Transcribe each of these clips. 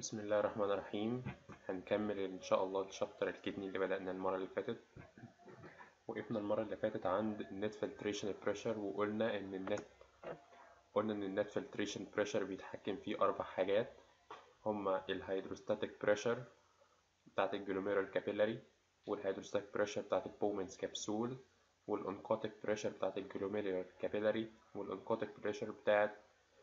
بسم الله الرحمن الرحيم هنكمل إن شاء الله الشابتر الكدني اللي بدأنا المرة اللي فاتت وقفنا المرة اللي فاتت عند النت فلتريشن بريشر وقلنا إن النت قلنا إن النت فلتريشن بريشر بيتحكم فيه أربع حاجات هما الهيدروستاتيك بريشر بتاعت الجلوميرال كابيلاري والهيدروستاتيك بريشر بتاعت البومنز كبسول والأنكوتيك بريشر بتاعت الجلوميرال كابيلاري والأنكوتيك بريشر بتاعت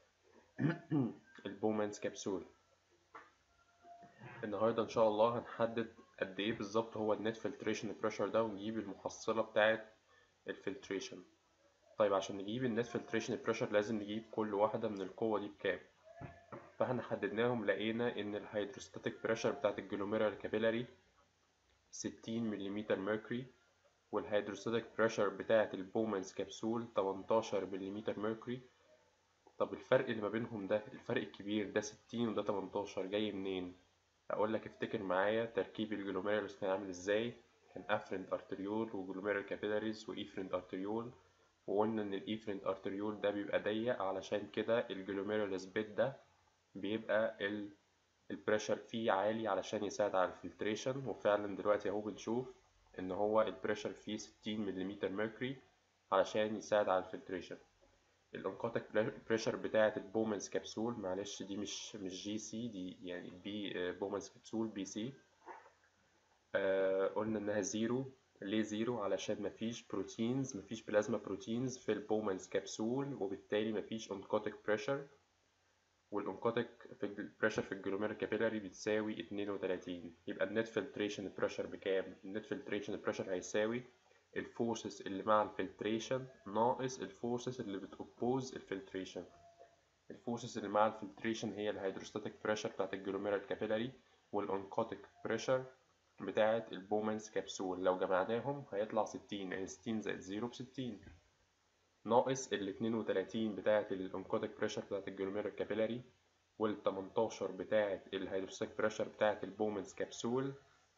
البومنز كبسول النهارده ان شاء الله هنحدد قد ايه بالظبط هو النت فلتريشن بريشر ده ونجيب المحصله بتاعه الفلتريشن طيب عشان نجيب النت فلتريشن بريشر لازم نجيب كل واحده من القوه دي بكام فاحنا حددناهم لقينا ان الهيدروستاتيك بريشر بتاعه الجلوميرال كابيلاري 60 ملم ميركوري والهيدروستاتيك بريشر بتاعه البومنز كبسول 18 ملم ميركوري طب الفرق اللي ما بينهم ده الفرق الكبير ده 60 وده 18 جاي منين اقول لك افتكر معايا تركيب الجلوميرولس كان عامل ازاي كان افرنت ارتريول وجلوميرال كابيلاريز وايفرنت ارتريول وقلنا ان الايفرنت ارتريول ده بيبقى ضيق علشان كده الجلوميرولس بيت ده بيبقى ال البريشر فيه عالي علشان يساعد على الفلتريشن وفعلا دلوقتي اهو بنشوف ان هو البريشر فيه 60 ملم ميركوري علشان يساعد على الفلتريشن الانكوتك بريشر بتاعة البومنز كبسول معلش دي مش مش جي سي دي يعني بي بومنز كبسول بي سي آه قلنا انها زيرو ليه زيرو علشان مفيش بروتينز مفيش بلازما بروتينز في البومنز كبسول وبالتالي مفيش انكوتك بريشر والانكوتك في البريشر في الجلوميرال كابيلاري بتساوي 32 يبقى النت فلتريشن بريشر بكام النت فلتريشن بريشر هيساوي الفورسز اللي مع الفلتريشن ناقص الفورسز اللي بتوبوز الفلتريشن الفورسز اللي مع الفلتريشن هي الهيدروستاتيك بريشر بتاعت الجلوميرال كابيلاري والانكوتيك بريشر بتاعت البومنز كبسول لو جمعناهم هيطلع 60 يعني 60 زائد 0 ب 60 ناقص ال 32 بتاعت الانكوتيك بريشر بتاعت الجلوميرال كابيلاري وال 18 بتاعت الهيدروستاتيك بريشر بتاعت البومنز كبسول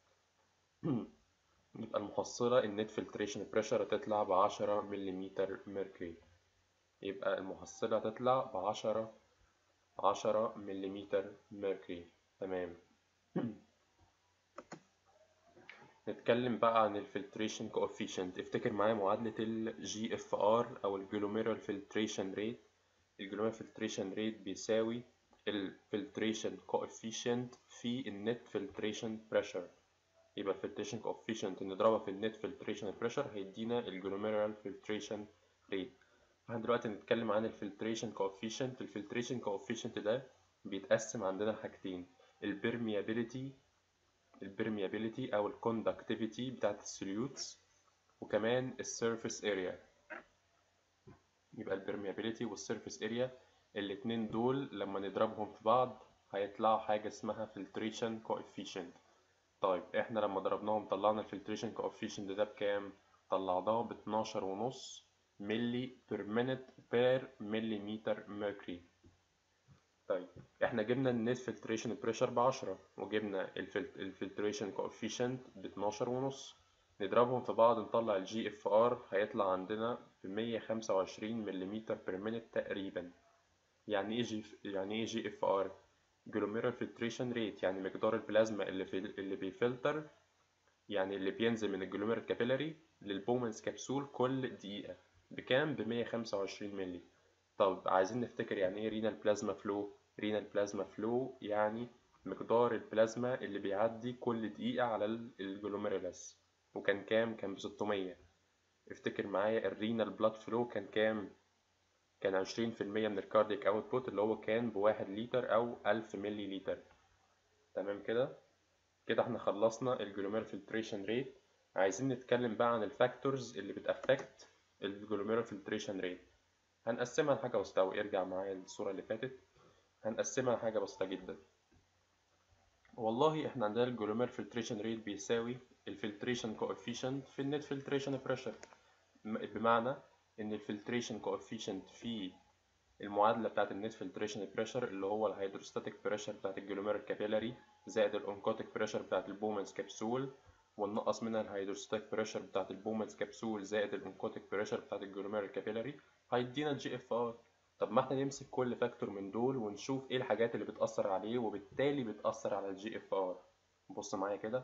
يبقى المحصلة النت فلتريشن بريشر هتطلع بعشرة ملم ميركوري يبقى المحصلة هتطلع بعشرة عشرة ملم ميركوري تمام نتكلم بقى عن الفلتريشن كوفيشنت افتكر معايا معادلة ال GFR أو الجلوميرال فلتريشن ريت الجلوميرال فلتريشن ريت بيساوي الفلتريشن كوفيشنت في النت فلتريشن بريشر يبقى الفلتريشن كوفيشنت نضربها في النت فلتريشن بريشر هيدينا الجلوميرال فلتريشن ريت احنا دلوقتي هنتكلم عن الفلتريشن كوفيشنت الفلتريشن كوفيشنت ده بيتقسم عندنا حاجتين البرميابيليتي البرميابيليتي او الكوندكتيفيتي بتاعت السوليوتس وكمان السيرفيس اريا يبقى البرميابيليتي والسيرفيس اريا الاتنين دول لما نضربهم في بعض هيطلعوا حاجة اسمها فلتريشن كوفيشنت طيب احنا لما ضربناهم طلعنا الفلتريشن كوفيشنت ده بكام طلعناه ب 12 ونص ملي بير مينت بير مليمتر ميركوري طيب احنا جبنا النت فلتريشن بريشر ب 10 وجبنا الفلتريشن كوفيشنت ب 12 ونص نضربهم في بعض نطلع الجي اف ار هيطلع عندنا ب 125 ملم بير مينت تقريبا يعني ايه جي يعني ايه جي اف ار جلوميرال فلتريشن ريت يعني مقدار البلازما اللي في اللي بيفلتر يعني اللي بينزل من الجلوميرال كابيلاري للبومنز كبسول كل دقيقة بكام ب 125 مللي طب عايزين نفتكر يعني ايه رينال بلازما فلو رينال بلازما فلو يعني مقدار البلازما اللي بيعدي كل دقيقة على الجلوميرولس وكان كام كان ب 600 افتكر معايا الرينال بلاد فلو كان كام كان عشرين في المية من الكاردياك اوتبوت اللي هو كان بواحد لتر أو ألف ملي لتر تمام كده كده احنا خلصنا الجلومير فلتريشن ريت عايزين نتكلم بقى عن الفاكتورز اللي بتأفكت الجلومير فلتريشن ريت هنقسمها لحاجة بسيطة ارجع معايا للصورة اللي فاتت هنقسمها لحاجة بسيطة جدا والله احنا عندنا الجلومير فلتريشن ريت بيساوي الفلتريشن كوفيشنت في النت فلتريشن بريشر بمعنى ان الفلتريشن كوفيشنت في المعادله بتاعه النت فلتريشن بريشر اللي هو الهيدروستاتيك بريشر بتاعه الجلوميرال كابيلاري زائد الانكوتيك بريشر بتاعه البومنز كبسول وننقص منها الهيدروستاتيك بريشر بتاعه البومنز كبسول زائد الانكوتيك بريشر بتاعه الجلوميرال كابيلاري هيدينا الجي اف ار طب ما احنا نمسك كل فاكتور من دول ونشوف ايه الحاجات اللي بتأثر عليه وبالتالي بتأثر على الجي اف ار بص معايا كده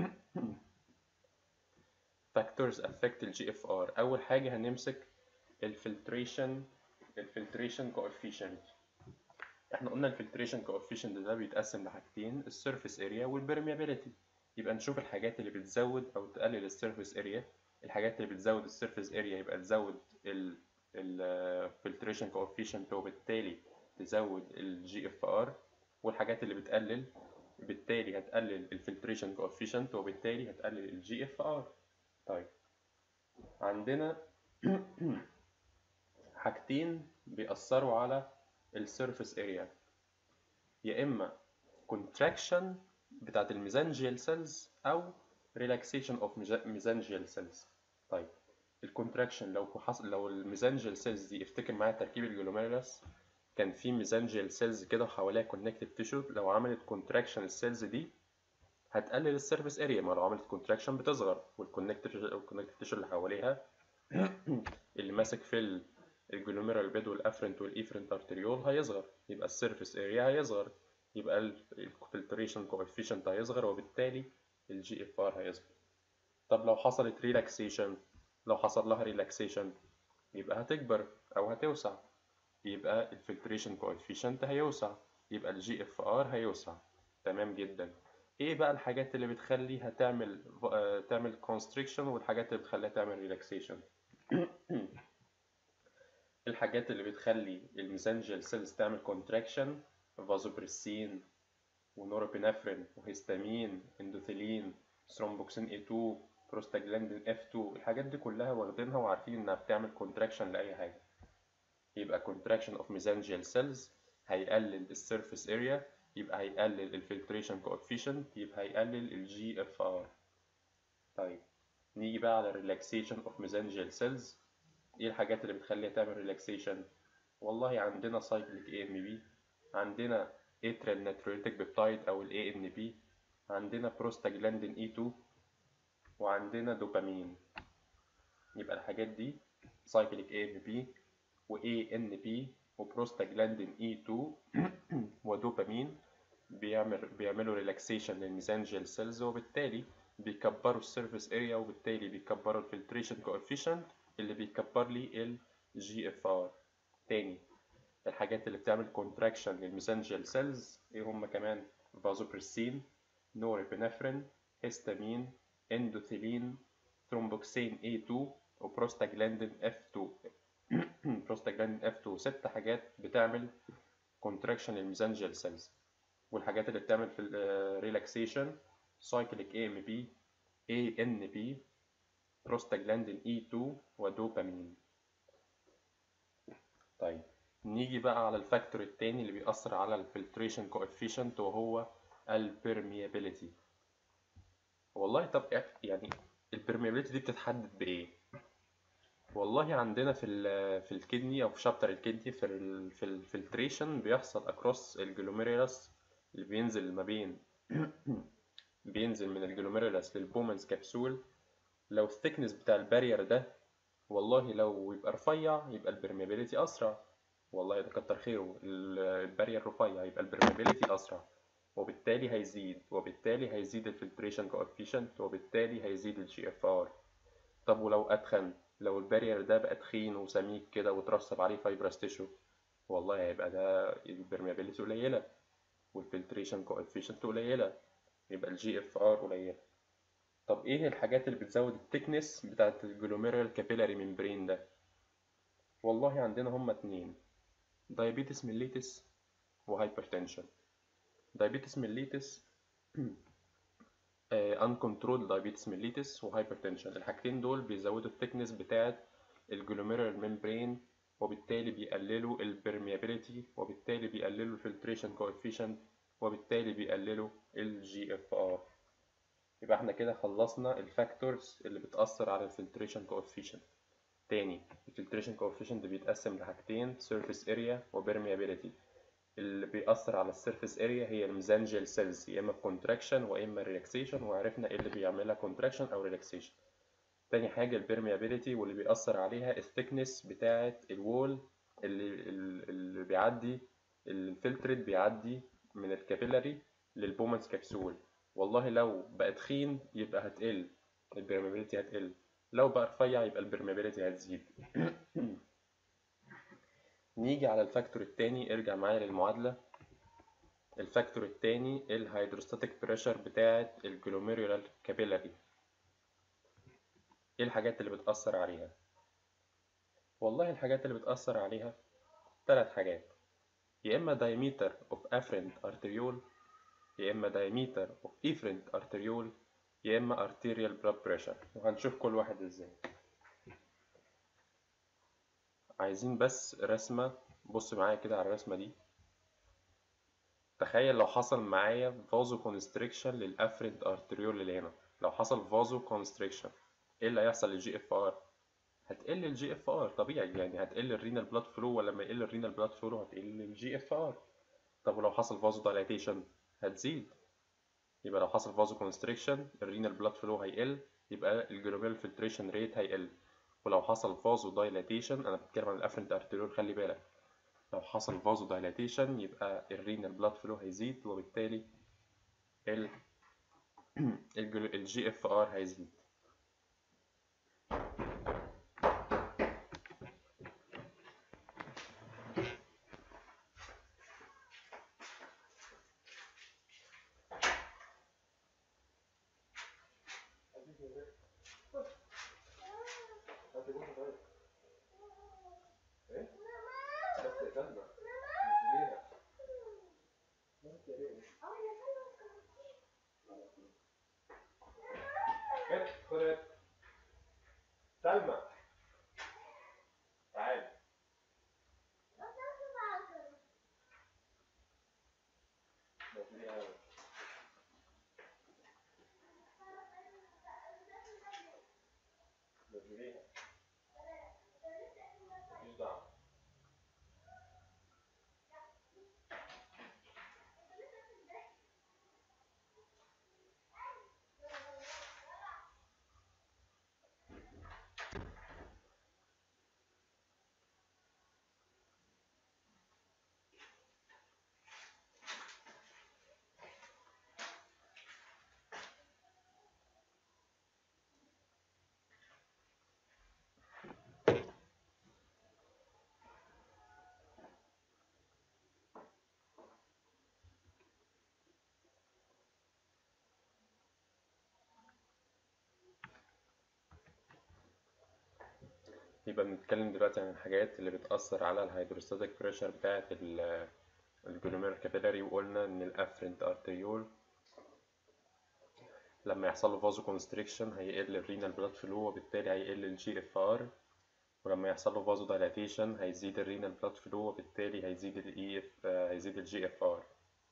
factors affect الجي اف ار اول حاجة هنمسك الفلتريشن الفلتريشن كوفيشنت احنا قلنا الفلتريشن كوفيشنت ده بيتقسم لحاجتين السيرفيس اريا والبرميابيليتي يبقى نشوف الحاجات اللي بتزود او تقلل السيرفيس اريا الحاجات اللي بتزود السيرفيس اريا يبقى تزود الفلتريشن كوفيشنت وبالتالي تزود الجي اف ار والحاجات اللي بتقلل بالتالي هتقلل الفلتريشن كوفيشنت وبالتالي هتقلل الجي اف ار طيب عندنا حاجتين بيأثروا على السيرفيس اريا يا اما contraction بتاعت الميزانجيال سيلز او relaxation of mesangial cells طيب الكونتراكشن لو حصل لو الميزانجيال سيلز دي افتكر معايا تركيب الجلوميرولس كان في ميزانجيال سيلز كده وحواليها كونكتيف تيشو لو عملت كونتراكشن السيلز دي هتقلل السيرفيس اريا ما لو عملت كونتراكشن بتصغر والكونكتيف الكونكتيف تيشو اللي حواليها اللي ماسك في الجلوميرال بيد والافرنت والايفرنت ارتريول هيصغر يبقى السيرفيس اريا هيصغر يبقى الفلتريشن كوفيشنت هيصغر وبالتالي الجي اف ار هيصغر طب لو حصلت ريلاكسيشن لو حصل لها ريلاكسيشن يبقى هتكبر او هتوسع يبقى الفلتريشن كوفيشنت هيوسع يبقى الجي اف ار هيوسع تمام جدا ايه بقى الحاجات اللي بتخليها تعمل تعمل كونستريكشن والحاجات اللي بتخليها تعمل ريلاكسيشن الحاجات اللي بتخلي الميزانجيال سيلز تعمل كونتراكشن فازوبريسين ونورابينفرين وهيستامين اندوثيلين ثرومبوكسين A2 بروستاجلاندين F2 الحاجات دي كلها واخدينها وعارفين انها بتعمل كونتراكشن لاي حاجه يبقى contraction of mesangial cells هيقلل السيرفيس اريا يبقى هيقلل الفلتريشن coefficient يبقى هيقلل الجي اف ار طيب نيجي بقى على relaxation of mesangial cells ايه الحاجات اللي بتخليها تعمل relaxation والله عندنا cyclic AMP عندنا atrial natriuretic peptide او ال ANP عندنا prostaglandin E2 وعندنا دوبامين يبقى الحاجات دي cyclic AMP و ANP وبروستاجلاندين E2 ودوبامين بيعمل بيعملوا ريلاكسيشن للميزانجيال سيلز وبالتالي بيكبروا السيرفيس اريا وبالتالي بيكبروا الفلتريشن كوفيشنت اللي بيكبر لي الجي اف ار تاني الحاجات اللي بتعمل كونتراكشن للميزانجيال سيلز ايه هم كمان فازوبرسين نورابينفرين هيستامين اندوثيلين ثرومبوكسين A2 وبروستاجلاندين F2 بروستاجلاندين F2 ست حاجات بتعمل كونتراكشن للميزانجيال سيلز والحاجات اللي بتعمل في الريلاكسيشن سايكليك AMP ANP بروستاجلاندين E2 ودوبامين طيب نيجي بقى على الفاكتور التاني اللي بيأثر على الفلتريشن كوفيشنت وهو البرميابيليتي والله طب يعني البرميابيليتي دي بتتحدد بايه والله عندنا في ال في الكدني او في شابتر الكدني في ال في الفلتريشن بيحصل اكروس الجلوميرولس اللي بينزل ما بين بينزل من الجلوميرولس للبومنز كبسول لو الثيكنس بتاع البارير ده والله لو يبقى رفيع يبقى البرميابيليتي اسرع والله ده كتر خيره البارير رفيع يبقى البرميابيليتي اسرع وبالتالي هيزيد وبالتالي هيزيد الفلتريشن كوفيشنت وبالتالي هيزيد الجي اف ار طب ولو اتخن لو البارير ده بقى تخين وسميك كده وترسب عليه فايبرس تيشو والله هيبقى ده البرميابيليتي قليله والفلتريشن كوفيشنت قليله يبقى الجي اف ار قليله طب ايه الحاجات اللي بتزود التكنس بتاعت الجلوميرال كابيلاري ممبرين ده والله عندنا هما اتنين دايابيتس ميليتس وهايبرتنشن دايابيتس ميليتس uncontrolled diabetes mellitus وهايبرتنشن الحاجتين دول بيزودوا الثيكنس بتاعه الجلوميرال ممبرين وبالتالي بيقللوا البرميابيليتي وبالتالي بيقللوا الفلتريشن كوفيشنت وبالتالي بيقللوا الجي اف ار يبقى احنا كده خلصنا الفاكتورز اللي بتأثر على الفلتريشن كوفيشنت تاني الفلتريشن كوفيشنت بيتقسم لحاجتين surface area وبرميابيليتي اللي بيأثر على السيرفيس اريا هي الميزانجيال سيلز يا اما كونتراكشن واما اما ريلاكسيشن وعرفنا ايه اللي بيعملها كونتراكشن او ريلاكسيشن تاني حاجه البرميابيليتي واللي بيأثر عليها الثيكنس بتاعه الوول اللي اللي بيعدي الفلترت بيعدي من الكابيلاري للبومنز كبسول والله لو بقى تخين يبقى هتقل البرميابيليتي هتقل لو بقى رفيع يبقى البرميابيليتي هتزيد نيجي على الفاكتور التاني ارجع معايا للمعادلة الفاكتور التاني الهيدروستاتيك بريشر بتاعة الجلوميرولار كابيلاري ايه الحاجات اللي بتأثر عليها والله الحاجات اللي بتأثر عليها ثلاث حاجات يا إما diameter of afferent arteriole يا إما diameter of efferent arteriole يا إما arterial blood pressure وهنشوف كل واحد إزاي عايزين بس رسمة بص معايا كده على الرسمة دي تخيل لو حصل معايا فازو كونستريكشن للافرنت ارتريول اللي هنا لو حصل فازو كونستريكشن ايه اللي هيحصل للجي اف ار هتقل الجي اف ار طبيعي يعني هتقل الرينال بلاد فلو ولما يقل الرينال بلاد فلو هتقل الجي اف ار طب ولو حصل فازو دايلاتيشن هتزيد يبقى لو حصل فازو كونستريكشن الرينال بلاد فلو هيقل يبقى الجلوميرال فلتريشن ريت هيقل ولو حصل فازو دايلاتيشن انا بتكلم عن الافرنت ارتريول خلي بالك لو حصل فازو دايلاتيشن يبقى الرينال بلاد فلو هيزيد وبالتالي ال الجي اف ار هيزيد سلمى تعالي نزليها مفيش دعوة يبقى بنتكلم دلوقتي عن الحاجات اللي بتأثر على الهيدروستاتيك بريشر بتاعة الجلوميرال كابيلاري وقلنا إن الأفرنت أرتريول لما يحصل له فازو كونستريكشن هيقل الرينال بلاد فلو وبالتالي هيقل الجي اف ار ولما يحصل له فازو دايلاتيشن هيزيد الرينال بلاد فلو وبالتالي هيزيد الاي اف هيزيد الجي اف ار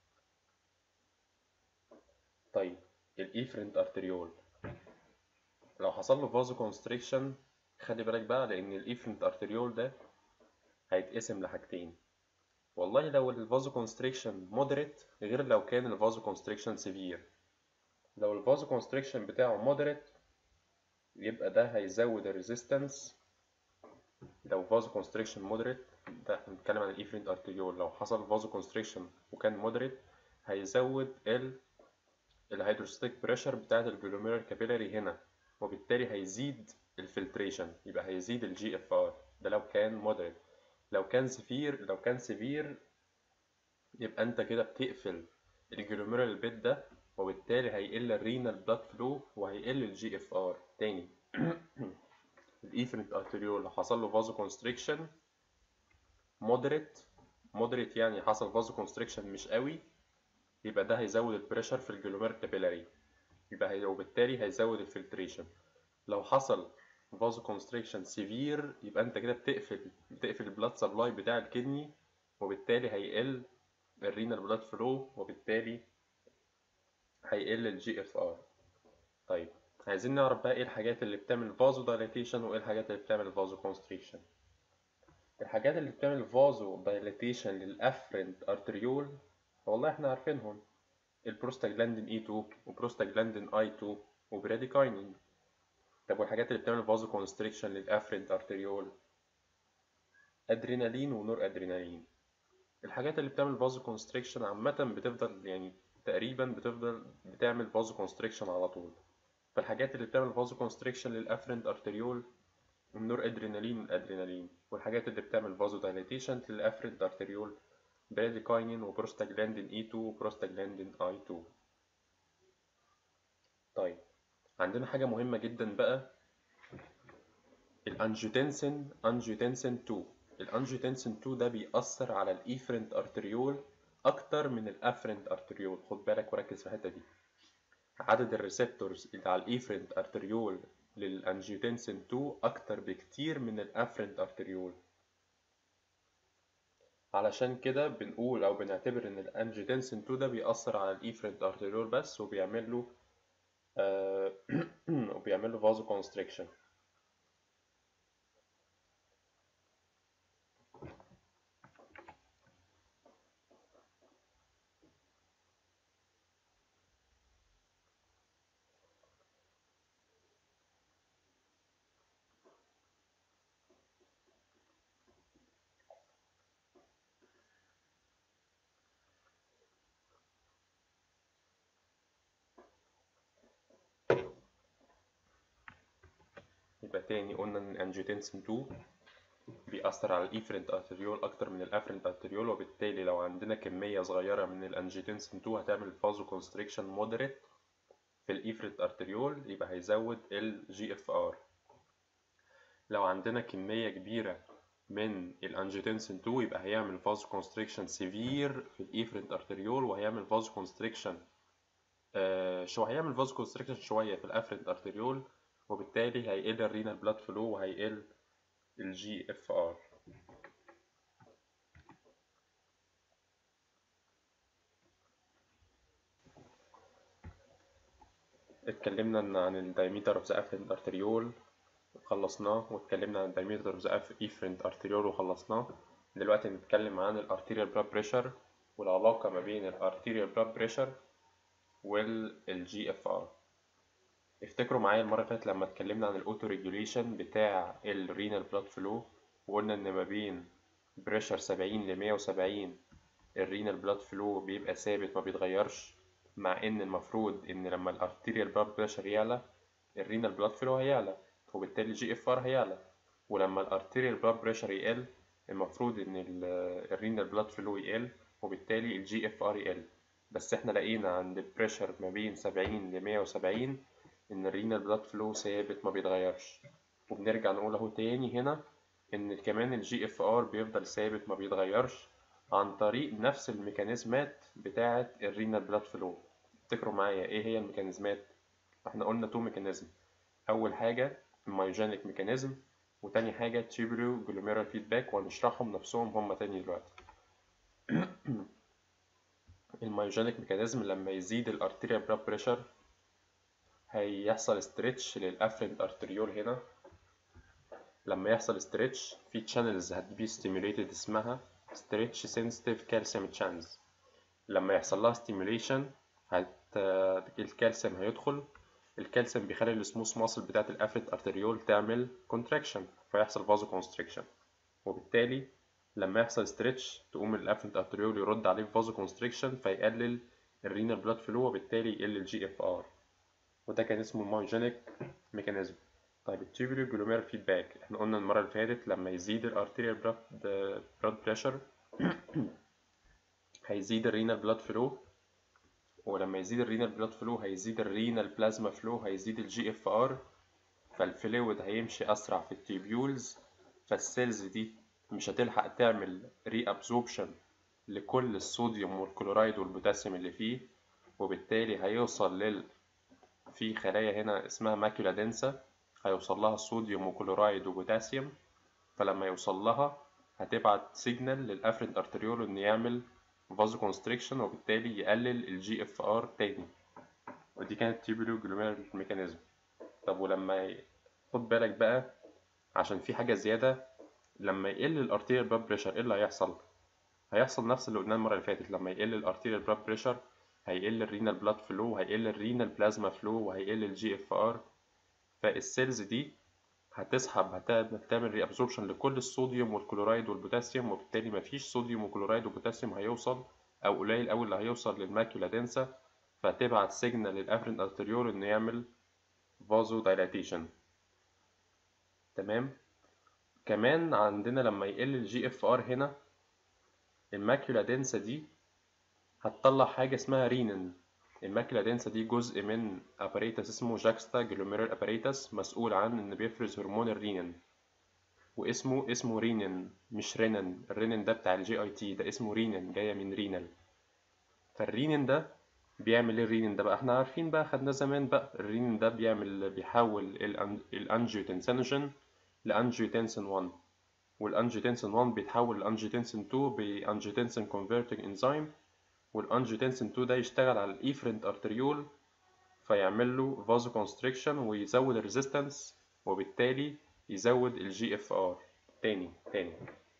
طيب الايفرنت ارتريول لو حصل له فازو كونستريكشن خلي بالك بقى لان الايفرنت ارتريول ده هيتقسم لحاجتين والله لو الفازو كونستريكشن مودريت غير لو كان الفازو كونستريكشن سيفير لو الفازو كونستريكشن بتاعه مودريت يبقى ده هيزود الريزيستنس لو فازو كونستريكشن مودريت ده احنا بنتكلم عن الايفرنت ارتريول لو حصل فازو كونستريكشن وكان مودريت هيزود ال الهيدروستاتيك بريشر بتاعت الجلوميرال كابيلاري هنا وبالتالي هيزيد الفلتريشن يبقى هيزيد الجي اف ار ده لو كان مودريت لو كان سفير لو كان سيفير يبقى انت كده بتقفل الجلوميرال بيت ده وبالتالي هيقل الرينال بلاد فلو وهيقل الجي اف ار تاني الايفرنت ارتريول حصل له فازو كونستريكشن مودريت مودريت يعني حصل فازو كونستريكشن مش قوي يبقى ده هيزود البريشر في الجلوميرال كابيلاري يبقى هي وبالتالي هيزود الفلتريشن لو حصل فازو كونستريكشن سيفير يبقى انت كده بتقفل بتقفل البلاد سبلاي بتاع الكدني وبالتالي هيقل الرينال بلاد فلو وبالتالي هيقل الجي اف ار طيب عايزين نعرف بقى ايه الحاجات اللي بتعمل فازو دايلاتيشن وايه الحاجات اللي بتعمل فازو كونستريكشن الحاجات اللي بتعمل فازو دايلاتيشن للافرنت ارتريول والله احنا عارفينهم البروستاجلاندين اي 2 وبروستاجلاندين اي 2 وبراديكاينين طب والحاجات اللي بتعمل فازو كونستريكشن للافرنت ارتريول ادرينالين ونور ادرينالين الحاجات اللي بتعمل فازو كونستريكشن عامة بتفضل يعني تقريبا بتفضل بتعمل فازو كونستريكشن على طول فالحاجات اللي بتعمل فازو كونستريكشن للافرنت ارتريول النور ادرينالين والادرينالين والحاجات اللي بتعمل فازو دايليتيشن للافرنت ارتريول براديكاينين وبروستاجلاندين اي 2 وبروستاجلاندين اي 2 طيب عندنا حاجة مهمة جدا بقى الانجيوتنسين انجيوتنسين 2 الانجيوتنسين 2 ده بيأثر على الايفرنت ارتريول اكتر من الافرنت ارتريول خد بالك وركز في الحتة دي عدد الريسبتورز اللي على الايفرنت ارتريول للانجيوتنسين 2 اكتر بكتير من الافرنت ارتريول علشان كده بنقول او بنعتبر ان الانجيوتنسين 2 ده بيأثر على الايفرنت ارتريول بس وبيعمل له آه وبيعمل له فازو كونستريكشن يبقى تاني قلنا ان الانجيوتنسين 2 بيأثر على الإيفرنت ارتريول أكتر من الأفرنت ارتريول وبالتالي لو عندنا كمية صغيرة من الانجيوتنسين 2 هتعمل فازو كونستريكشن مودريت في الإيفرنت ارتريول يبقى هيزود ال GFR لو عندنا كمية كبيرة من الانجيوتنسين 2 يبقى هيعمل فازو كونستريكشن سيفير في الإيفرنت ارتريول وهيعمل فازو كونستريكشن آه شو هيعمل فازو كونستريكشن شوية في الأفرنت ارتريول وبالتالي هيقل الرينال بلاد فلو وهيقل الجي اف ار اتكلمنا عن الدايمتر اوف ذا افرنت ارتريول خلصناه واتكلمنا عن الدايمتر اوف ذا افرنت ارتريول وخلصناه دلوقتي نتكلم عن الارتيريال بلاد بريشر والعلاقة ما بين الارتيريال بلاد بريشر والجي اف ار افتكروا معايا المرة اللي فاتت لما اتكلمنا عن الاوتو ريجوليشن بتاع الرينال بلاد فلو وقلنا ان ما بين بريشر سبعين لمية وسبعين الرينال بلاد فلو بيبقى ثابت ما بيتغيرش مع ان المفروض ان لما الارتيريال بلاد بريشر يعلى الرينال بلاد فلو هيعلى وبالتالي الجي اف ار هيعلى ولما الارتيريال بلاد بريشر يقل المفروض ان الرينال بلاد فلو يقل وبالتالي الجي اف ار يقل بس احنا لقينا عند بريشر ما بين سبعين لمية وسبعين ان الرينال بلاد فلو ثابت ما بيتغيرش وبنرجع نقول اهو تاني هنا ان كمان الجي اف ار بيفضل ثابت ما بيتغيرش عن طريق نفس الميكانيزمات بتاعة الرينال بلاد فلو افتكروا معايا ايه هي الميكانيزمات احنا قلنا تو ميكانيزم اول حاجة المايوجينيك ميكانيزم وتاني حاجة تيبريو جلوميرال فيدباك وهنشرحهم نفسهم هما تاني دلوقتي المايوجينيك ميكانيزم لما يزيد الارتيريال بلاد بريشر هيحصل ستريتش للافرنت ارتريول هنا لما يحصل ستريتش في تشانلز هتبي ستيميوليتد اسمها ستريتش سنسيتيف كالسيوم تشانلز لما يحصل لها ستيميوليشن هت... الكالسيوم هيدخل الكالسيوم بيخلي السموث ماسل بتاعت الافرنت ارتريول تعمل كونتراكشن فيحصل فازو كونستريكشن وبالتالي لما يحصل ستريتش تقوم الافرنت ارتريول يرد عليه فازو كونستريكشن فيقلل الرينال بلاد فلو وبالتالي يقل الجي اف ار وده كان اسمه المايوجينيك ميكانيزم طيب التيبريو جلوميرال فيدباك احنا قلنا المرة اللي فاتت لما يزيد الارتيريال بلاد بلاد بريشر هيزيد الرينال بلاد فلو ولما يزيد الرينال بلاد فلو هيزيد الرينال بلازما فلو هيزيد الجي اف ار فالفلويد هيمشي اسرع في التيبيولز فالسيلز دي مش هتلحق تعمل ري ابزوربشن لكل الصوديوم والكلورايد والبوتاسيوم اللي فيه وبالتالي هيوصل لل في خلايا هنا اسمها ماكيولا دنسا هيوصل لها صوديوم وكلورايد وبوتاسيوم فلما يوصل لها هتبعت سيجنال للافرنت ارتريول انه يعمل فازو كونستريكشن وبالتالي يقلل الجي اف ار تاني ودي كانت تيبولو جلوميرال ميكانيزم طب ولما ي... خد بالك بقى عشان في حاجة زيادة لما يقل الارتيريال بلاد بريشر ايه اللي هيحصل هيحصل نفس اللي قلناه المرة اللي فاتت لما يقل الارتيريال بلاد بريشر هيقل الرينال بلاد فلو وهيقل الرينال بلازما فلو وهيقل الجي اف ار فالسيلز دي هتسحب هتعمل ري ابسوربشن لكل الصوديوم والكلورايد والبوتاسيوم وبالتالي مفيش صوديوم وكلورايد وبوتاسيوم هيوصل او قليل قوي اللي هيوصل للماكيولا دنسا فتبعت سيجنال للافرنت ارتريول انه يعمل فازو دايلاتيشن تمام كمان عندنا لما يقل الجي اف ار هنا الماكيولا دنسا دي هتطلع حاجه اسمها رينين الماكيولا دنسا دي جزء من اباريتس اسمه جاكستا جلوميرال اباريتس مسؤول عن ان بيفرز هرمون الرينين واسمه اسمه رينين مش رينين الرينين ده بتاع الجي اي تي ده اسمه رينين جايه من رينال فالرينين ده بيعمل ايه الرينين ده بقى احنا عارفين بقى خدناه زمان بقى الرينين ده بيعمل بيحول الانجيوتنسينوجين لانجيوتنسين 1 والانجيوتنسين 1 بيتحول لانجيوتنسين 2 بانجيوتنسين كونفرتنج انزيم والانجيوتنسين 2 ده يشتغل على الايفرنت ارتريول فيعمل له فازو كونستريكشن ويزود الريزيستنس وبالتالي يزود الجي اف ار تاني تاني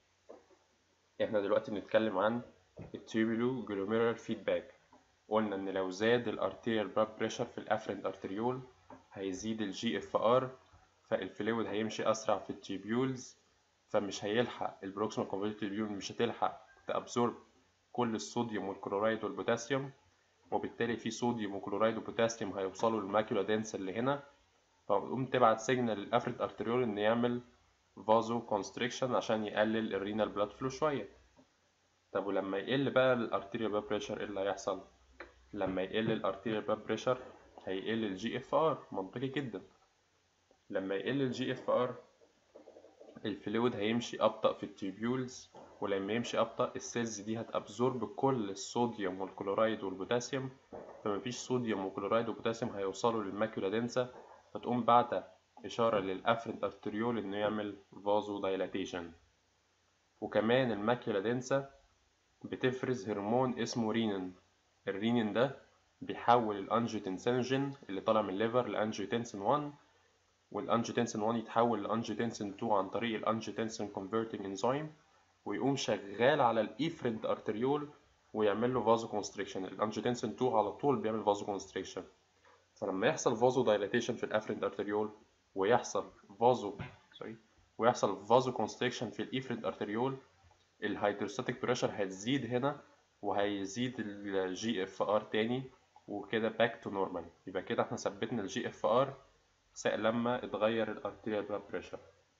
احنا دلوقتي بنتكلم عن التيوبولو جلوميرال فيدباك قلنا ان لو زاد الارتيريال بلاد بريشر في الافرنت ارتريول هيزيد الجي اف ار فالفلويد هيمشي اسرع في التيبيولز فمش هيلحق البروكسيمال كونفوليوتد تيبيول مش هتلحق تابزورب كل الصوديوم والكلورايد والبوتاسيوم وبالتالي في صوديوم وكلورايد وبوتاسيوم هيوصلوا للماكيولا دنس اللي هنا فتقوم تبعت سيجنال للافرنت ارتريول ان يعمل فازو كونستريكشن عشان يقلل الرينال بلاد فلو شويه طب ولما يقل بقى الارتيريال بلاد بريشر ايه اللي هيحصل لما يقل الارتيريال بلاد بريشر هيقل الجي اف ار منطقي جدا لما يقل الجي اف ار الفلويد هيمشي ابطأ في التيبيولز ولما يمشي ابطأ السيلز دي هتابزورب كل الصوديوم والكلورايد والبوتاسيوم فمفيش صوديوم وكلورايد وبوتاسيوم هيوصلوا للماكيولا دنسا فتقوم بعتة إشارة للأفرنت أرتريول إنه يعمل فازو دايلاتيشن وكمان الماكيولا دنسا بتفرز هرمون اسمه رينين الرينين ده بيحول الانجيوتنسينوجين اللي طالع من الليفر لانجيوتنسين 1 والانجيوتنسين 1 يتحول لانجيوتنسين 2 عن طريق الانجيوتنسين كونفرتنج انزيم ويقوم شغال على الايفرنت ارتريول ويعمل له فازو كونستريكشن الانجيوتنسين 2 على طول بيعمل فازو كونستريكشن فلما يحصل فازو دايلاتيشن في الافرنت ارتريول ويحصل فازو سوري ويحصل فازو كونستريكشن في الايفرنت ارتريول الهيدروستاتيك بريشر هتزيد هنا وهيزيد الجي اف ار تاني وكده باك تو نورمال يبقى كده احنا ثبتنا الجي اف ار لما اتغير الارتيريال بلاد بريشر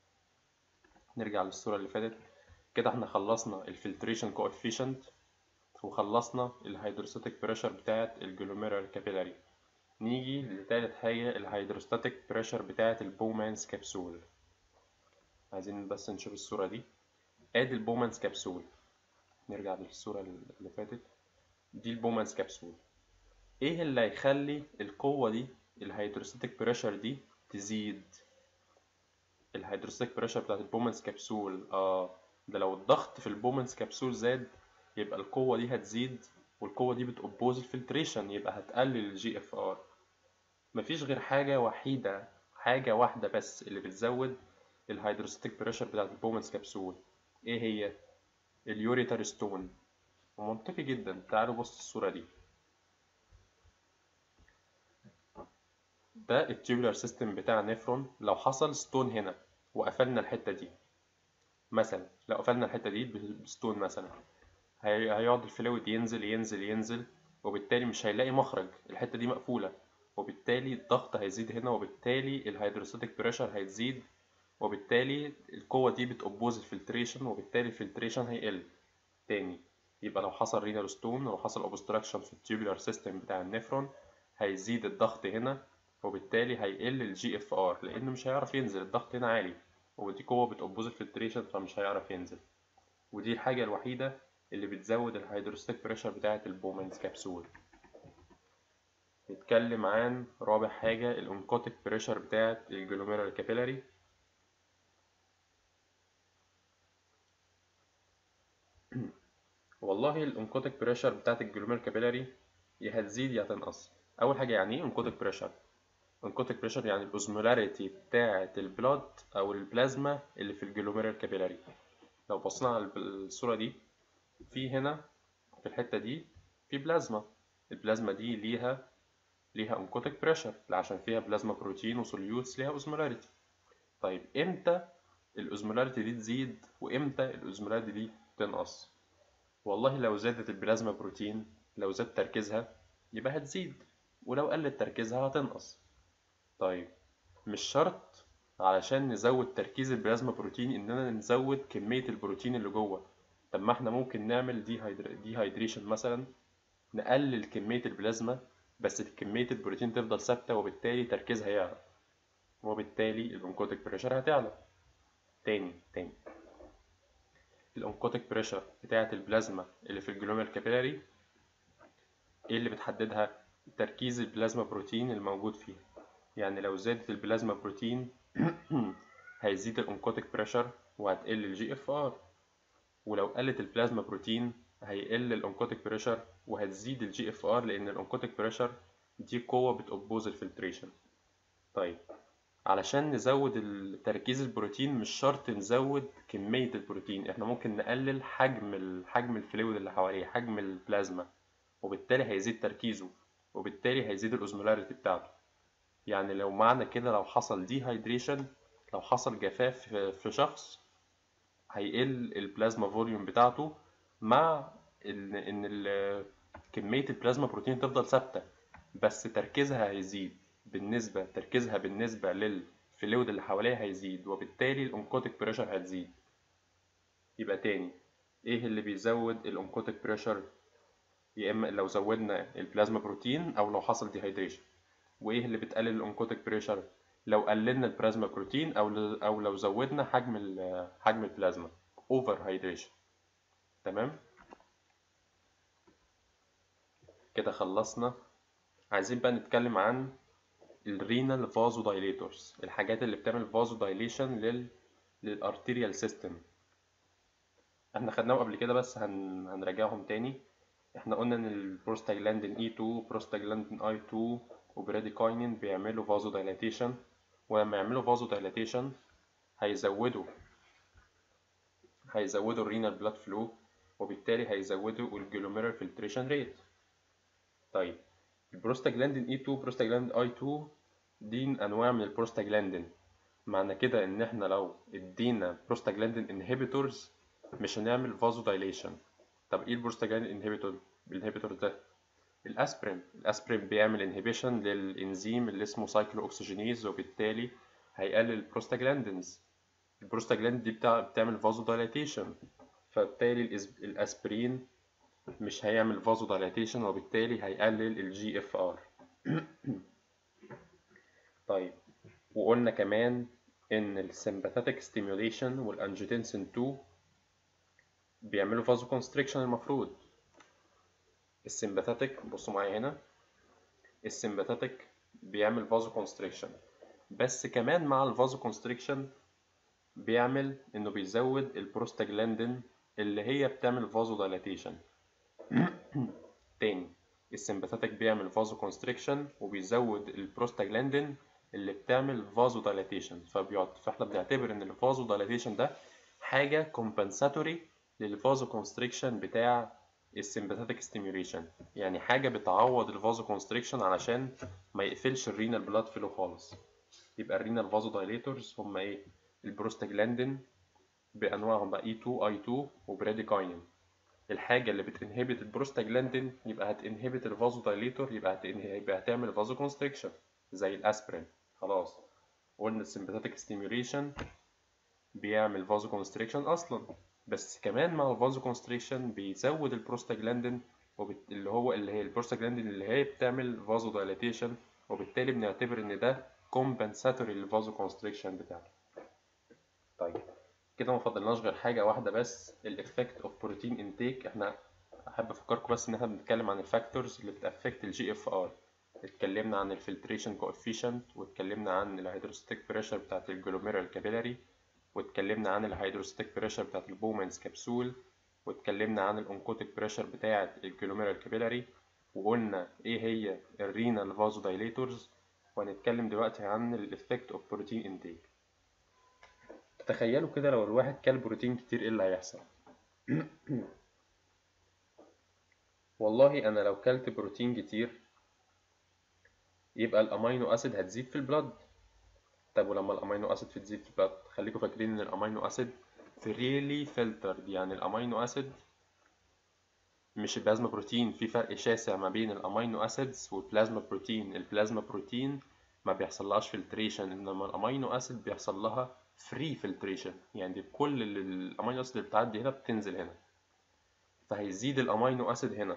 نرجع للصورة اللي فاتت كده احنا خلصنا الفلتريشن كوفيشنت وخلصنا الهيدروستاتيك بريشر بتاعت الجلوميرال كابيلاري نيجي لتالت حاجة الهيدروستاتيك بريشر بتاعت البومانس كبسول عايزين بس نشوف الصورة دي ادي البومانس كبسول نرجع للصورة اللي فاتت دي البومانس كبسول ايه اللي هيخلي القوة دي الهيدروستاتيك بريشر دي تزيد الهيدروستاتيك بريشر بتاعت البومانس كبسول اه ده لو الضغط في البومانس كبسول زاد يبقى القوة دي هتزيد والقوة دي بتوبوز الفلتريشن يبقى هتقلل الجي اف ار مفيش غير حاجة وحيدة حاجة واحدة بس اللي بتزود الهيدروستاتيك بريشر بتاعت البومانس كبسول ايه هي اليوريتر ستون ومنطقي جدا تعالوا بص الصورة دي ده التيوبولار سيستم بتاع نيفرون لو حصل ستون هنا وقفلنا الحتة دي مثلا لو قفلنا الحتة دي بستون مثلا هيقعد الفلويد ينزل ينزل ينزل وبالتالي مش هيلاقي مخرج الحتة دي مقفولة وبالتالي الضغط هيزيد هنا وبالتالي الهيدروستاتيك بريشر هيزيد وبالتالي القوة دي بتأبوز الفلتريشن وبالتالي الفلتريشن هيقل تاني يبقى لو حصل رينال ستون لو حصل اوبستراكشن في التيوبولار سيستم بتاع النفرون هيزيد الضغط هنا وبالتالي هيقل الجي اف ار لانه مش هيعرف ينزل الضغط هنا عالي ودي قوة بتأبوز الفلتريشن فمش هيعرف ينزل ودي الحاجة الوحيدة اللي بتزود الهيدروستيك بريشر بتاعة البومنز كبسول نتكلم عن رابع حاجة الانكوتيك بريشر بتاعة الجلوميرال كابيلاري والله الانكوتيك بريشر بتاعة الجلوميرال كابيلاري يا هتزيد يا هتنقص اول حاجة يعني ايه انكوتيك بريشر انكوتيك بريشر يعني الاوزمولاريتي بتاعة البلاد او البلازما اللي في الجلوميرال كابيلاري لو بصينا على الصورة دي في هنا في الحتة دي في بلازما البلازما دي ليها ليها انكوتيك بريشر عشان فيها بلازما بروتين وسوليوتس ليها اوزمولاريتي طيب امتى الاوزمولاريتي دي تزيد وامتى الاوزمولاريتي دي تنقص والله لو زادت البلازما بروتين لو زاد تركيزها يبقى هتزيد ولو قلت تركيزها هتنقص طيب مش شرط علشان نزود تركيز البلازما بروتين اننا نزود كمية البروتين اللي جوه طب ما احنا ممكن نعمل دي هايدريشن مثلا نقلل كمية البلازما بس كمية البروتين تفضل ثابتة وبالتالي تركيزها يعلى وبالتالي الانكوتيك بريشر هتعلى تاني تاني الانكوتيك بريشر بتاعة البلازما اللي في الجلومير كابيلاري ايه اللي بتحددها تركيز البلازما بروتين الموجود فيها يعني لو زادت البلازما بروتين هيزيد الانكوتيك بريشر وهتقل الجي اف ار ولو قلت البلازما بروتين هيقل الانكوتيك بريشر وهتزيد الجي اف ار لان الانكوتيك بريشر دي قوة بتوبوز الفلتريشن طيب علشان نزود تركيز البروتين مش شرط نزود كمية البروتين احنا ممكن نقلل حجم حجم الفلويد اللي حواليه حجم البلازما وبالتالي هيزيد تركيزه وبالتالي هيزيد الاوزمولاريتي بتاعته يعني لو معنى كده لو حصل دي هايدريشن لو حصل جفاف في شخص هيقل البلازما فوليوم بتاعته مع ان ان كميه البلازما بروتين تفضل ثابته بس تركيزها هيزيد بالنسبه تركيزها بالنسبه للفلويد اللي حواليها هيزيد وبالتالي الانكوتيك بريشر هتزيد يبقى تاني ايه اللي بيزود الانكوتيك بريشر يا اما لو زودنا البلازما بروتين او لو حصل ديهايدريشن وايه اللي بتقلل الانكوتيك بريشر لو قللنا البلازما بروتين او او لو زودنا حجم حجم البلازما اوفر هايدريشن تمام كده خلصنا عايزين بقى نتكلم عن الرينال فازو دايليتورز الحاجات اللي بتعمل فازو دايليشن لل للارتيريال سيستم احنا خدناهم قبل كده بس هن... هنراجعهم تاني احنا قلنا ان البروستاجلاندين E2 بروستاجلاندين I2 وبراديكاينين بيعملوا فازو دايلاتيشن ولما يعملوا فازو دايلاتيشن هيزودوا هيزودوا الرينال بلاد فلو وبالتالي هيزودوا الجلوميرال فلتريشن ريت طيب البروستاجلاندين E2 بروستاجلاندين I2 دي انواع من البروستاجلاندين معنى كده ان احنا لو ادينا بروستاجلاندين انهبيتورز مش هنعمل فازو دايليشن طب ايه البروستاجلاندين انهبيتور الانهبيتور ده الاسبرين الاسبرين بيعمل انهبيشن للانزيم اللي اسمه سايكلو اوكسجينيز وبالتالي هيقلل البروستاجلاندينز البروستاجلاند دي بتاع بتعمل فازو دايلاتيشن فبالتالي الاسبرين مش هيعمل فازو دايلاتيشن وبالتالي هيقلل الجي اف ار طيب وقلنا كمان ان السمباثيك ستيميوليشن والانجيوتنسين 2 بيعملوا فازو كونستريكشن المفروض السمباثيك بصوا معايا هنا السمباثيك بيعمل فازو كونستريكشن بس كمان مع الفازو كونستريكشن بيعمل انه بيزود البروستاجلاندين اللي هي بتعمل فازو دايلاتيشن تاني السمباثيك بيعمل فازو كونستريكشن وبيزود البروستاجلاندين اللي بتعمل فازو دايلاتيشن فاحنا بنعتبر ان الفازو دايلاتيشن ده حاجه كومبنساتوري للفازو كونستريكشن بتاع السمباثيك ستيميوليشن يعني حاجه بتعوض الفازو كونستريكشن علشان ما يقفلش الرينال بلاد فلو خالص يبقى الرينال فازو دايليتورز هم ايه البروستاجلاندين بانواعهم بقى E2 I2 وبراديكاينين الحاجة اللي بتنهبت البروستاجلاندين يبقى هتنهبت الفازو دايليتور يبقى يبقى هتعمل فازو كونستريكشن زي الاسبرين خلاص قلنا السمباثيك ستيميوليشن بيعمل فازو كونستريكشن اصلا بس كمان مع الفازو كونستريكشن بيزود البروستاجلاندين وبت... اللي هو اللي هي البروستاجلاندين اللي هي بتعمل فازو دايلاتيشن وبالتالي بنعتبر ان ده كومبنساتوري للفازو كونستريكشن بتاعته طيب كده ما فضلناش غير حاجه واحده بس الافكت اوف بروتين انتيك احنا احب افكركم بس ان احنا بنتكلم عن الفاكتورز اللي بتافكت الجي اف ار اتكلمنا عن الفلتريشن كوفيشنت واتكلمنا عن الهيدروستيك بريشر بتاعت الجلوميرال كابيلاري واتكلمنا عن الهيدروستيك بريشر بتاعت البومانز كبسول واتكلمنا عن الانكوتيك بريشر بتاعت الجلوميرال كابيلاري وقلنا ايه هي الرينال فازو دايليتورز وهنتكلم دلوقتي عن الافكت اوف بروتين انتيك تخيلوا كده لو الواحد كل بروتين كتير ايه اللي هيحصل والله انا لو كلت بروتين كتير يبقى الامينو اسيد هتزيد في البلد طب ولما الامينو اسيد تزيد في البلد خليكم فاكرين ان الامينو اسيد فريلي فلترد يعني الامينو اسيد مش البلازما بروتين في فرق شاسع ما بين الامينو اسيدز والبلازما بروتين البلازما بروتين ما بيحصلهاش فلتريشن انما الامينو اسيد بيحصل لها فري فلتريشن يعني كل الامينو اسيد اللي بتعدي هنا بتنزل هنا فهيزيد الامينو اسيد هنا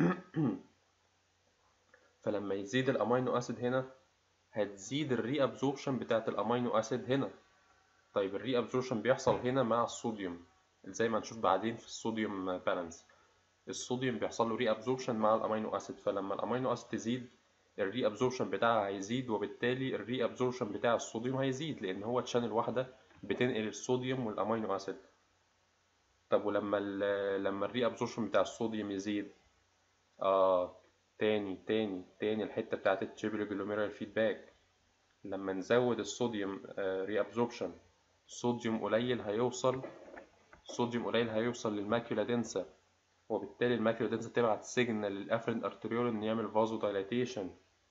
فلما يزيد الامينو اسيد هنا هتزيد الري ابزوربشن بتاعت الامينو اسيد هنا طيب الري ابزوربشن بيحصل هنا مع الصوديوم زي ما هنشوف بعدين في الصوديوم بالانس الصوديوم بيحصل له ري ابزوربشن مع الامينو اسيد فلما الامينو اسيد تزيد الري ابزوربشن بتاعها هيزيد وبالتالي الري ابزوربشن بتاع الصوديوم هيزيد لان هو تشانل واحده بتنقل الصوديوم والامينو اسيد طب ولما ال لما الري ابزوربشن بتاع الصوديوم يزيد اه تاني تاني تاني الحته بتاعت التريبل جلوميرال فيدباك لما نزود الصوديوم ري ابزوربشن صوديوم قليل هيوصل صوديوم قليل هيوصل للماكيولا دنسا وبالتالي الماكيولا دنسا تبعت سيجنال للافرنت ارتريول ان يعمل فازو دايلاتيشن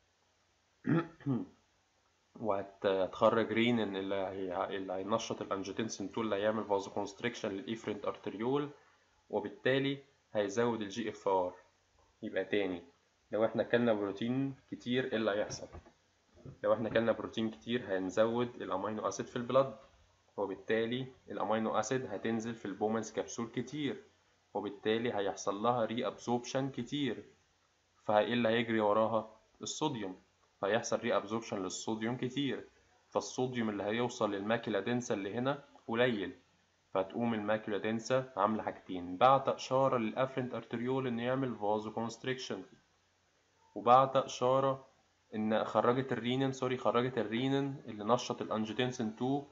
وهتخرج رينين اللي, هي... اللي هينشط الانجيوتنسين 2 اللي هيعمل فازو كونستريكشن للافرنت ارتريول وبالتالي هيزود الجي اف ار يبقى تاني لو احنا كلنا بروتين كتير ايه اللي هيحصل لو احنا كلنا بروتين كتير هنزود الامينو اسيد في البلد وبالتالي الامينو اسيد هتنزل في البومنز كبسول كتير وبالتالي هيحصل لها ري ابزوربشن كتير فايه اللي هيجري وراها الصوديوم فيحصل ري ابزوربشن للصوديوم كتير فالصوديوم اللي هيوصل للماكيلا دنسا اللي هنا قليل فتقوم الماكيولا دنسا عاملة حاجتين بعت إشارة للأفرنت أرتريول إنه يعمل فازو كونستريكشن وبعت إشارة إن خرجت الرينين سوري خرجت الرينين اللي نشط الأنجيوتنسين 2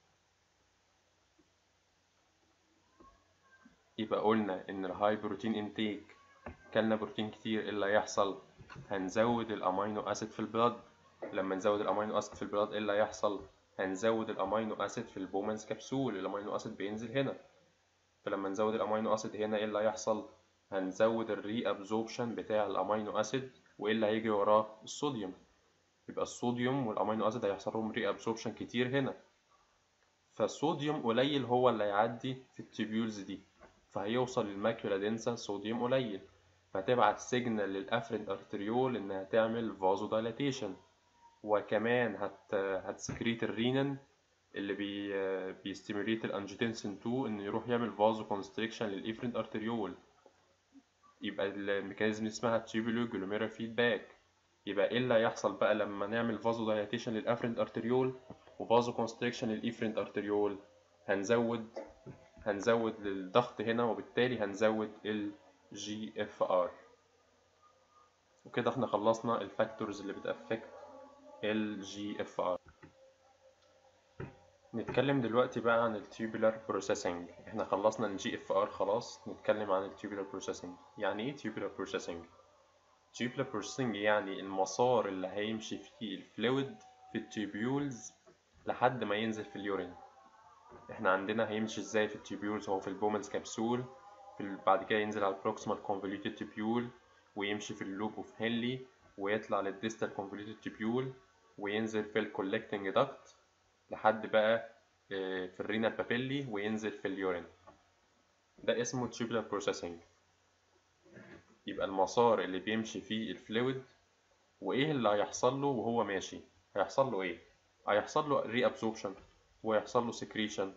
يبقى قلنا إن الهاي بروتين انتيك كلنا بروتين كتير إيه اللي هيحصل هنزود الأمينو أسيد في البلد لما نزود الأمينو أسيد في البلد إيه اللي هيحصل هنزود الامينو اسيد في البومنز كبسول الامينو اسيد بينزل هنا فلما نزود الامينو اسيد هنا ايه اللي هيحصل هنزود الري ابزوربشن بتاع الامينو اسيد وايه اللي هيجري وراه الصوديوم يبقى الصوديوم والامينو اسيد هيحصل لهم ري ابزوربشن كتير هنا فالصوديوم قليل هو اللي هيعدي في التيبيولز دي فهيوصل للماكيولا دنسا صوديوم قليل فتبعت سيجنال للافرنت ارتريول انها تعمل فازو دايلاتيشن وكمان هت هتسكريت الرينين اللي بي بيستيموليت الانجيوتنسين 2 انه يروح يعمل فازو كونستريكشن للافرنت ارتريول يبقى الميكانيزم اسمها تيبولو جلوميرال فيدباك يبقى ايه اللي هيحصل بقى لما نعمل فازو دايلاتيشن للافرنت ارتريول وفازو كونستريكشن للافرنت ارتريول هنزود هنزود الضغط هنا وبالتالي هنزود الجي اف ار وكده احنا خلصنا الفاكتورز اللي بتأفكت ال GFR نتكلم دلوقتي بقى عن التيوبولار بروسيسنج احنا خلصنا ال GFR خلاص نتكلم عن التيوبولار بروسيسنج يعني ايه تيوبولار بروسيسنج تيوبولار بروسيسنج يعني المسار اللي هيمشي فيه الفلويد في التيوبيولز لحد ما ينزل في اليورين احنا عندنا هيمشي ازاي في التيوبيولز هو في البومنز كبسول في بعد كده ينزل على البروكسيمال كونفوليوتد تيبيول ويمشي في اللوب اوف هنلي ويطلع للديستال كونفوليوتد تيبيول وينزل في الكولكتنج داكت لحد بقى في الرينال بابيلي وينزل في اليورين ده اسمه tubular processing يبقى المسار اللي بيمشي فيه الفلويد وايه اللي هيحصل له وهو ماشي هيحصل له ايه هيحصل له ري ابسوربشن ويحصل له سكريشن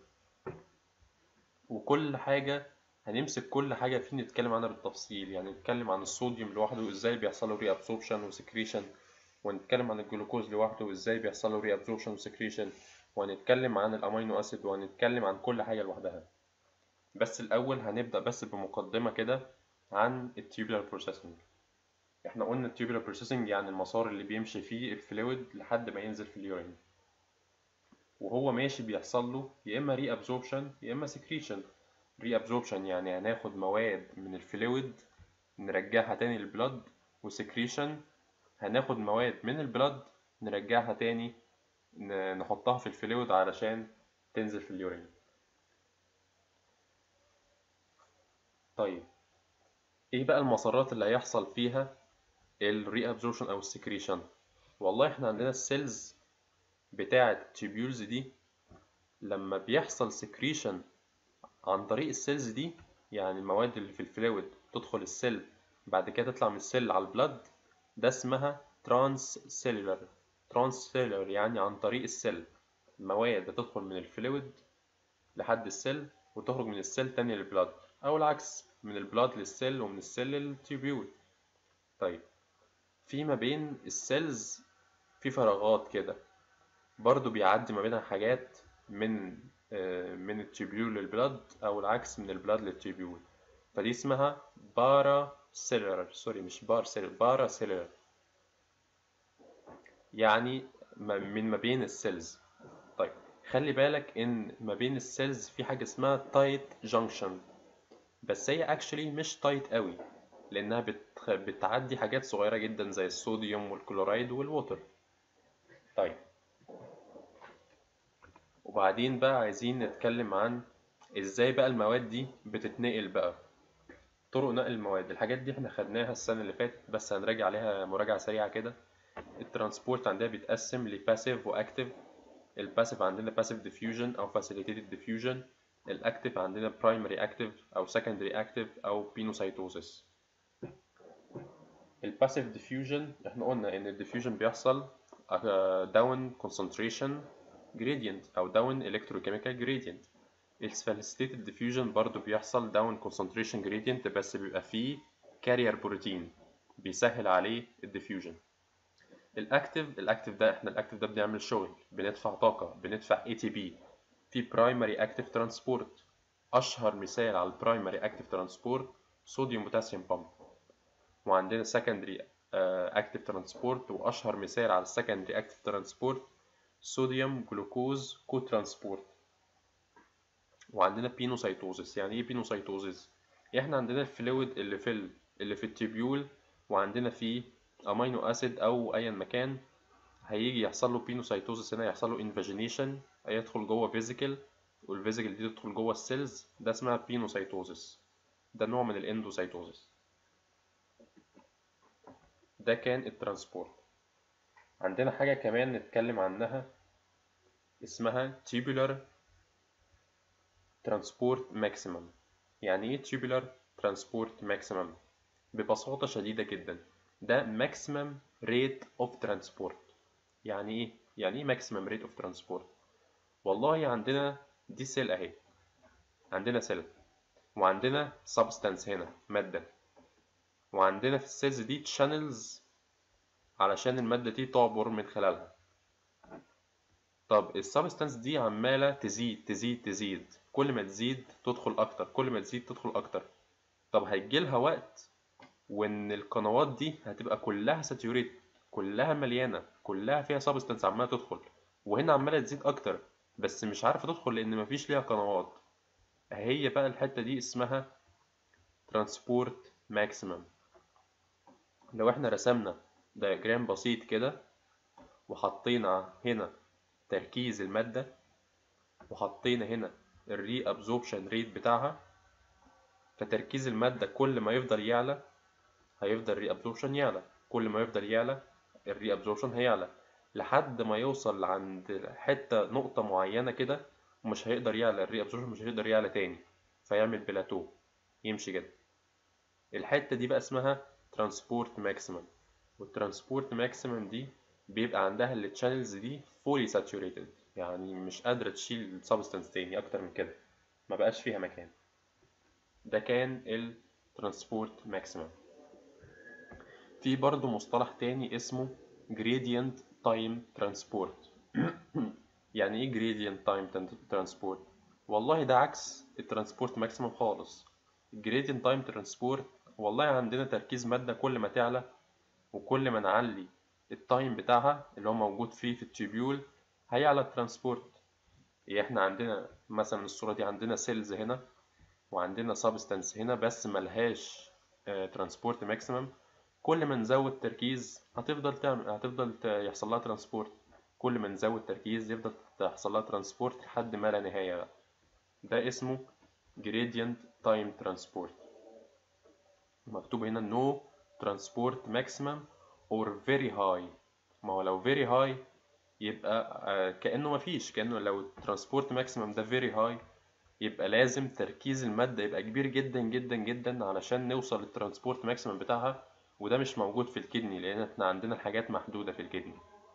وكل حاجه هنمسك كل حاجه فيه نتكلم عنها بالتفصيل يعني نتكلم عن الصوديوم لوحده ازاي بيحصل له ري ابسوربشن وسكريشن ونتكلم عن الجلوكوز لوحده وازاي بيحصل له ري ابسوربشن وسكريشن وهنتكلم عن الامينو اسيد وهنتكلم عن كل حاجه لوحدها بس الاول هنبدا بس بمقدمه كده عن التيوبولار بروسيسنج احنا قلنا التيوبولار بروسيسنج يعني المسار اللي بيمشي فيه الفلويد لحد ما ينزل في اليورين وهو ماشي بيحصل له يا اما ري ابزوربشن يا اما سكريشن ري ابزوربشن يعني هناخد مواد من الفلويد نرجعها تاني للبلد وسكريشن هناخد مواد من البلد نرجعها تاني نحطها في الفلويد علشان تنزل في اليورين طيب ايه بقى المسارات اللي هيحصل فيها الري ابزوربشن او السكريشن والله احنا عندنا السيلز بتاعة التيبيولز دي لما بيحصل سكريشن عن طريق السيلز دي يعني المواد اللي في الفلويد تدخل السيل بعد كده تطلع من السيل على البلد ده اسمها ترانس سيلولر ترانس سيلولر يعني عن طريق السيل المواد بتدخل من الفلويد لحد السيل وتخرج من السيل تاني للبلاد او العكس من البلاد للسيل ومن السيل للتيبيول طيب في ما بين السيلز في فراغات كده برضو بيعدي ما بينها حاجات من آه، من التيبيول للبلاد او العكس من البلاد للتيبيول فدي اسمها بارا سيلولر سوري مش بار سيلولر بارا سيلولر يعني ما- من ما بين السيلز طيب خلي بالك ان ما بين السيلز في حاجه اسمها تايت جانكشن بس هي اكشلي مش تايت قوي لانها بتخ... بتعدي حاجات صغيره جدا زي الصوديوم والكلورايد والووتر طيب وبعدين بقى عايزين نتكلم عن ازاي بقى المواد دي بتتنقل بقى طرق نقل المواد الحاجات دي احنا خدناها السنة اللي فاتت بس هنراجع عليها مراجعة سريعة كده الترانسبورت عندنا بيتقسم لباسيف واكتيف الباسيف عندنا باسيف ديفيوجن او فاسيليتيتد ديفيوجن الاكتيف عندنا برايمري اكتيف او سكندري اكتيف او بينوسايتوزيس الباسيف ديفيوجن احنا قلنا ان الديفيوجن بيحصل داون كونسنتريشن جريدينت او داون الكتروكيميكال جريدينت الفاسيليتيتد ديفيوجن برضو بيحصل داون كونسنتريشن جريدينت بس بيبقى فيه كارير بروتين بيسهل عليه الديفيوجن الاكتيف الاكتيف ده احنا الاكتيف ده بنعمل شغل بندفع طاقه بندفع اي تي بي في برايمري اكتيف ترانسبورت اشهر مثال على البرايمري اكتيف ترانسبورت صوديوم بوتاسيوم بامب وعندنا سكندري اكتيف ترانسبورت واشهر مثال على السكندري اكتيف ترانسبورت صوديوم جلوكوز كو ترانسبورت وعندنا بينوسايتوزيس يعني ايه بينوسايتوزيس احنا عندنا الفلويد اللي في ال... اللي في التيبيول وعندنا فيه امينو اسيد او ايا مكان هيجي يحصل له بينوسايتوزيس هنا يحصل له انفاجينيشن هيدخل جوه فيزيكل والفيزيكل دي تدخل جوه السيلز ده اسمها بينوسايتوزيس ده نوع من الاندوسايتوزيس ده كان الترانسبورت عندنا حاجة كمان نتكلم عنها اسمها tubular transport maximum يعني ايه tubular transport maximum ببساطة شديدة جدا ده maximum rate of transport يعني ايه يعني ايه maximum rate of transport والله عندنا دي سيل اهي عندنا سيل وعندنا substance هنا مادة وعندنا في السيلز دي channels علشان المادة دي تعبر من خلالها طب السبستانس دي عمالة تزيد تزيد تزيد كل ما تزيد تدخل أكتر كل ما تزيد تدخل أكتر طب هيجيلها وقت وإن القنوات دي هتبقى كلها ساتيوريت كلها مليانة كلها فيها سبستانس عمالة تدخل وهنا عمالة تزيد أكتر بس مش عارفة تدخل لأن مفيش ليها قنوات هي بقى الحتة دي اسمها ترانسبورت ماكسيمم لو احنا رسمنا دياجرام بسيط كده وحطينا هنا تركيز المادة وحطينا هنا الري ابزوربشن ريت بتاعها فتركيز المادة كل ما يفضل يعلى هيفضل الري ابزوربشن يعلى كل ما يفضل يعلى الري ابزوربشن هيعلى لحد ما يوصل عند حتة نقطة معينة كده ومش هيقدر يعلى الري ابزوربشن مش هيقدر يعلى تاني فيعمل بلاتو يمشي كده الحتة دي بقى اسمها ترانسبورت ماكسيمم والترانسبورت ماكسيمم دي بيبقى عندها التشانلز دي فولي ساتوريتد يعني مش قادرة تشيل سبستانس تاني أكتر من كده ما بقاش فيها مكان ده كان الترانسبورت ماكسيمم في برضه مصطلح تاني اسمه gradient time transport يعني ايه gradient time transport والله ده عكس الترانسبورت ماكسيمم خالص الجريدينت تايم ترانسبورت والله عندنا تركيز مادة كل ما تعلى وكل ما نعلي التايم بتاعها اللي هو موجود فيه في التيبيول هيعلى الترانسبورت يعني احنا عندنا مثلا الصورة دي عندنا سيلز هنا وعندنا سبستانس هنا بس ملهاش ترانسبورت ماكسيمم كل ما نزود تركيز هتفضل تعمل هتفضل يحصل لها ترانسبورت كل ما نزود تركيز يفضل تحصل لها ترانسبورت لحد ما لا نهاية بقى ده اسمه gradient time transport مكتوب هنا no transport maximum or very high ما هو لو very high يبقى آه، كأنه مفيش كأنه لو الترانسبورت ماكسيمم ده فيري هاي يبقى لازم تركيز المادة يبقى كبير جدا جدا جدا علشان نوصل للترانسبورت ماكسيمم بتاعها وده مش موجود في الكدني لأن احنا عندنا الحاجات محدودة في الكدني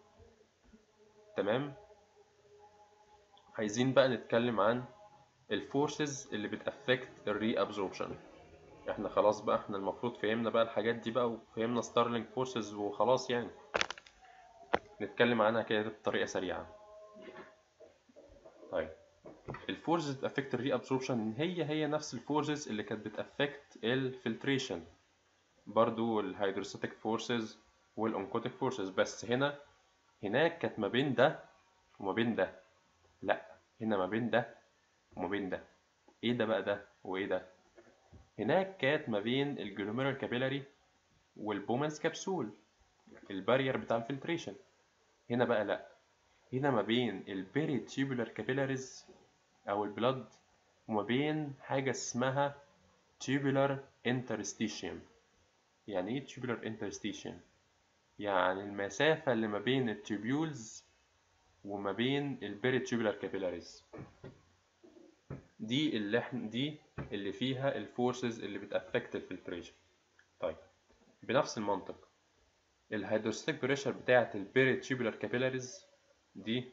تمام عايزين بقى نتكلم عن الفورسز اللي بتأفكت الري ابزوربشن احنا خلاص بقى احنا المفروض فهمنا بقى الحاجات دي بقى وفهمنا ستارلينج فورسز وخلاص يعني نتكلم عنها كده بطريقة سريعة طيب الفورسز بتأفكت الري ابزوربشن هي هي نفس الفورسز اللي كانت بتأفكت الفلتريشن برضو الهيدروستاتيك فورسز والانكوتيك فورسز بس هنا هناك كانت ما بين ده وما بين ده لا هنا ما بين ده وما بين ده ايه ده بقى ده وايه ده هناك كانت ما بين الجلوميرال كابيلاري والبومنز كبسول البارير بتاع الفلتريشن هنا بقى لا هنا ما بين البيري تيوبولار كابيلاريز او البلد وما بين حاجه اسمها tubular interstitium يعني ايه tubular interstitium يعني المسافة اللي ما بين التوبيولز وما بين البيري تيوبولار كابيلاريز دي اللي احنا دي اللي فيها الفورسز اللي بتأفكت الفلتريشن طيب بنفس المنطق الهيدروستاتيك بريشر بتاعة البيري تيوبولار كابيلاريز دي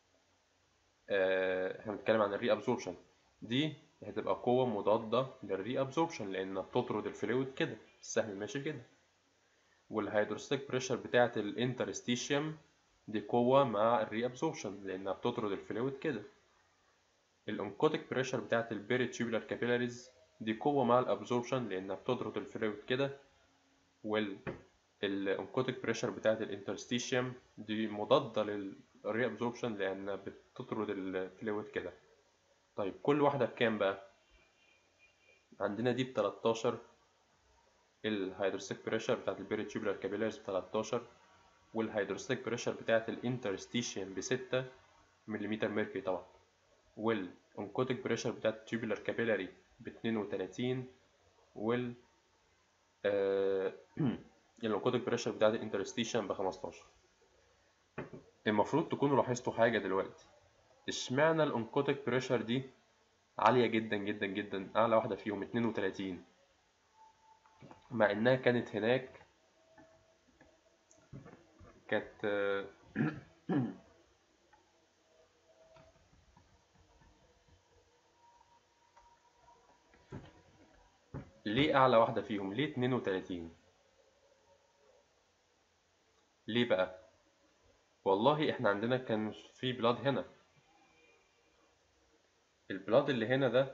آه، احنا بنتكلم عن الري ابزوربشن دي هتبقى قوة مضادة للري ابزوربشن لأنها بتطرد الفلويد كده السهم ماشي كده والهيدروستاتيك بريشر بتاعة الانترستيشيوم دي قوة مع الري ابزوربشن لأنها بتطرد الفلويد كده الانكوتيك بريشر بتاعة البيري تيوبولار كابيلاريز دي قوة مع الابزوربشن لأنها بتطرد الفلويد كده وال الانكوتيك بريشر بتاعة الانترستيشيوم دي مضادة للري ابزوربشن لأنها بتطرد الفلويد كده طيب كل واحدة بكام بقى؟ عندنا دي ب 13 الهيدروستاتيك بريشر بتاعت البيري تيوبولار كابيلاريز ب 13 والهيدروستاتيك بريشر بتاعت الانترستيشيوم ب 6 ملم ميركوري طبعا والانكوتيك بريشر بتاعت التيوبولار كابيلاري ب 32 وال آه الانكوتيك بريشر بتاعت الانترستيشيوم ب 15 المفروض تكونوا لاحظتوا حاجة دلوقتي اشمعنى الانكوتيك بريشر دي عالية جدا جدا جدا أعلى واحدة فيهم 32 مع إنها كانت هناك كانت ليه أعلى واحدة فيهم؟ ليه 32 ليه بقى؟ والله إحنا عندنا كان في بلاد هنا البلاد اللي هنا ده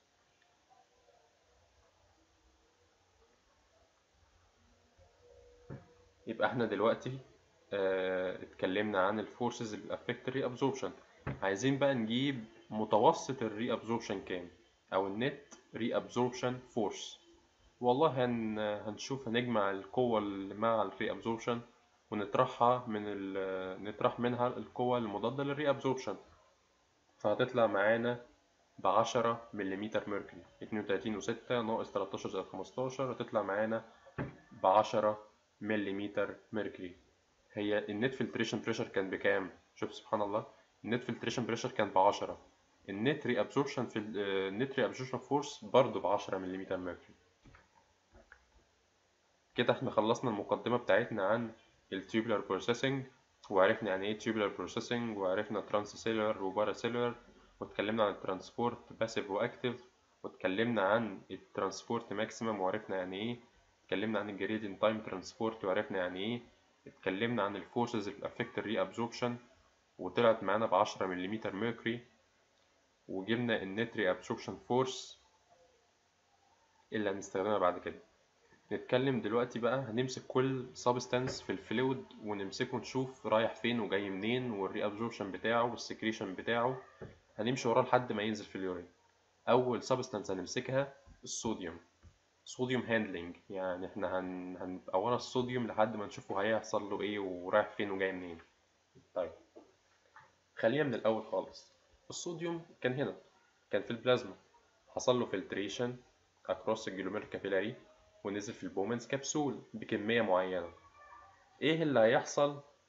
يبقى احنا دلوقتي اه اتكلمنا عن الفورسز اللي affect الري ابزوربشن عايزين بقى نجيب متوسط الري ابزوربشن كام او النت ري ابزوربشن فورس والله هن هنشوف هنجمع القوة اللي مع الري ابزوربشن ونطرحها من ال نطرح منها القوة المضادة للري ابزوربشن فهتطلع معانا بعشرة مليمتر ميركوري اتنين وتلاتين وستة ناقص تلاتاشر زائد خمستاشر هتطلع معانا بعشرة مليمتر ميركوري هي النت فلتريشن بريشر كان بكام؟ شوف سبحان الله النت فلتريشن بريشر كان بعشرة النت ري ابزوربشن في النت ري ابزوربشن فورس برضه بعشرة مليمتر ميركوري كده احنا خلصنا المقدمة بتاعتنا عن التيوبولار بروسيسنج وعرفنا يعني ايه تيوبولار بروسيسنج وعرفنا ترانس سيلولار وبارا سيلولار واتكلمنا عن الترانسبورت باسيف واكتف واتكلمنا عن الترانسبورت ماكسيمم وعرفنا يعني ايه اتكلمنا عن الجريدينت تايم ترانسبورت وعرفنا يعني ايه اتكلمنا عن الفورسز اللي افكت الري ابزوربشن وطلعت معانا بعشرة مليمتر ميركوري وجبنا النت ري ابزوربشن فورس اللي هنستخدمها بعد كده نتكلم دلوقتي بقى هنمسك كل سبستانس في الفلويد ونمسكه نشوف رايح فين وجاي منين والري ابزوربشن بتاعه والسكريشن بتاعه هنمشي وراه لحد ما ينزل في اليورين اول سبستانس هنمسكها الصوديوم صوديوم هاندلنج يعني احنا هن... هنبقى ورا الصوديوم لحد ما نشوفه هيحصل له ايه ورايح فين وجاي منين طيب خلينا من الاول خالص الصوديوم كان هنا كان في البلازما حصل له فلتريشن اكروس الجلومير كابيلاري ونزل في البومنز كبسول بكمية معينة ايه اللي هيحصل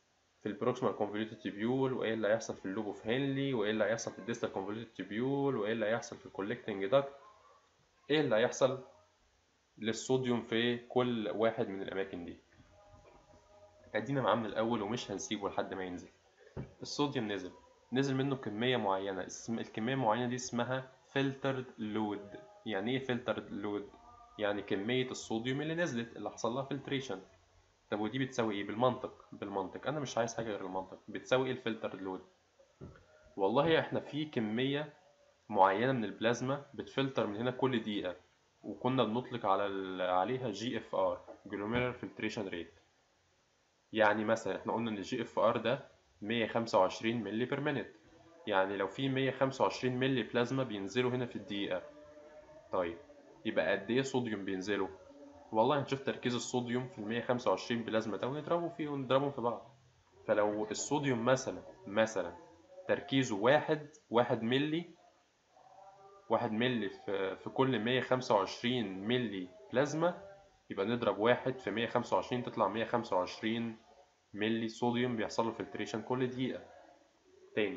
في البروكسيمال كونفوليوتد تيبيول وايه اللي هيحصل في اللوب اوف هنلي وايه اللي هيحصل في الديستال كونفوليوتد تيبيول وايه اللي هيحصل في الكولكتنج داكت ايه اللي هيحصل للصوديوم في كل واحد من الاماكن دي ادينا معاه من الاول ومش هنسيبه لحد ما ينزل الصوديوم نزل نزل منه كميه معينه اسم الكميه المعينه دي اسمها filtered load يعني ايه filtered load يعني كميه الصوديوم اللي نزلت اللي حصل لها filtration طب ودي بتساوي ايه بالمنطق بالمنطق انا مش عايز حاجه غير المنطق بتساوي ايه الفلتر لود والله احنا في كميه معينه من البلازما بتفلتر من هنا كل دقيقه وكنا بنطلق على عليها جي اف ار جلوميرال فلتريشن ريت يعني مثلا احنا قلنا ان الجي اف ار ده 125 ملي بير مينيت يعني لو في 125 ملي بلازما بينزلوا هنا في الدقيقه طيب يبقى قد ايه صوديوم بينزلوا والله هنشوف تركيز الصوديوم في ال 125 بلازما ده ونضربه فيه ونضربهم في بعض فلو الصوديوم مثلا مثلا تركيزه واحد واحد ملي واحد ملي في, في كل 125 ملي بلازما يبقى نضرب واحد في 125 تطلع 125 ملي صوديوم بيحصل له فلتريشن كل دقيقة تاني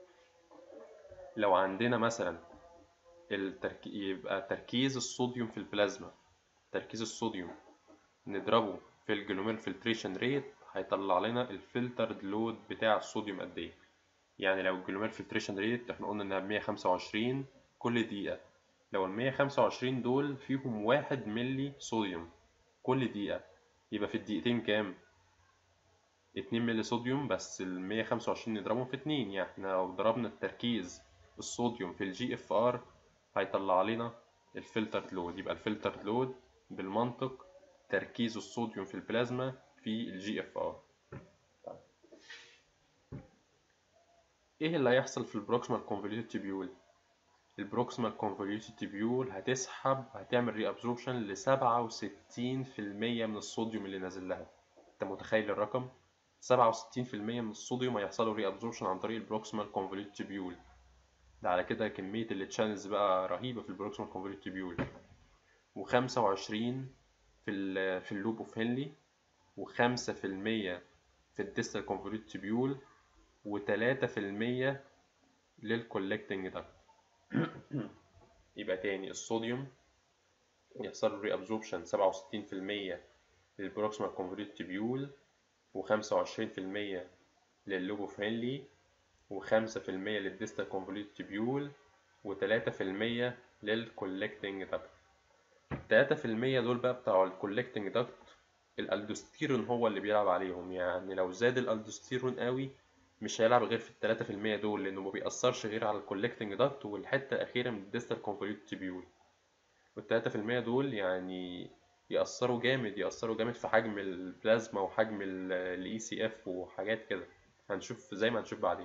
لو عندنا مثلا الترك... يبقى تركيز الصوديوم في البلازما تركيز الصوديوم نضربه في الجلومير فلتريشن ريت هيطلع لنا الفلترد لود بتاع الصوديوم قد ايه يعني لو الجلومير فلتريشن ريت احنا قلنا انها ب 125 كل دقيقة لو ال 125 دول فيهم واحد ملي صوديوم كل دقيقة يبقى في الدقيقتين كام؟ 2 ملي صوديوم بس ال 125 نضربهم في 2 يعني احنا لو ضربنا التركيز الصوديوم في الجي اف ار هيطلع لنا الفلتر لود يبقى الفلتر لود بالمنطق تركيز الصوديوم في البلازما في الجي اف ار ايه اللي هيحصل في البروكسيمال كونفوليوتد تيبيول البروكسيمال كونفوليوتد تيبيول هتسحب هتعمل ري ابزوربشن ل 67% من الصوديوم اللي نازل لها انت متخيل الرقم 67% من الصوديوم هيحصلوا ري ابزوربشن عن طريق البروكسيمال كونفوليوتد تيبيول ده على كده كمية التشانلز بقى رهيبة في البروكسيمال كونفوليوتد تيبيول وخمسة وعشرين في ال في اللوب اوف هنلي وخمسة في المية في الديستال كونفوليوتد تيبيول وتلاتة في المية للكولكتنج داكت يبقى تاني الصوديوم يحصل له ري ابزوربشن سبعة وستين في المية للبروكسيمال كونفوليوتد تيبيول وخمسة وعشرين في المية لللوب اوف هنلي وخمسة في المية للديستال كونفوليوتد تيبيول وتلاتة في المية للكولكتنج داكت التلاتة في المية دول بقى بتاع الكولكتنج داكت الالدوستيرون هو اللي بيلعب عليهم يعني لو زاد الالدوستيرون قوي مش هيلعب غير في التلاتة في المية دول لأنه ما بيأثرش غير على الكولكتنج داكت والحتة الأخيرة من الديستال كونفوليوتد تيبيول والتلاتة في المية دول يعني يأثروا جامد يأثروا جامد في حجم البلازما وحجم الاي سي اف وحاجات كده هنشوف زي ما هنشوف بعدين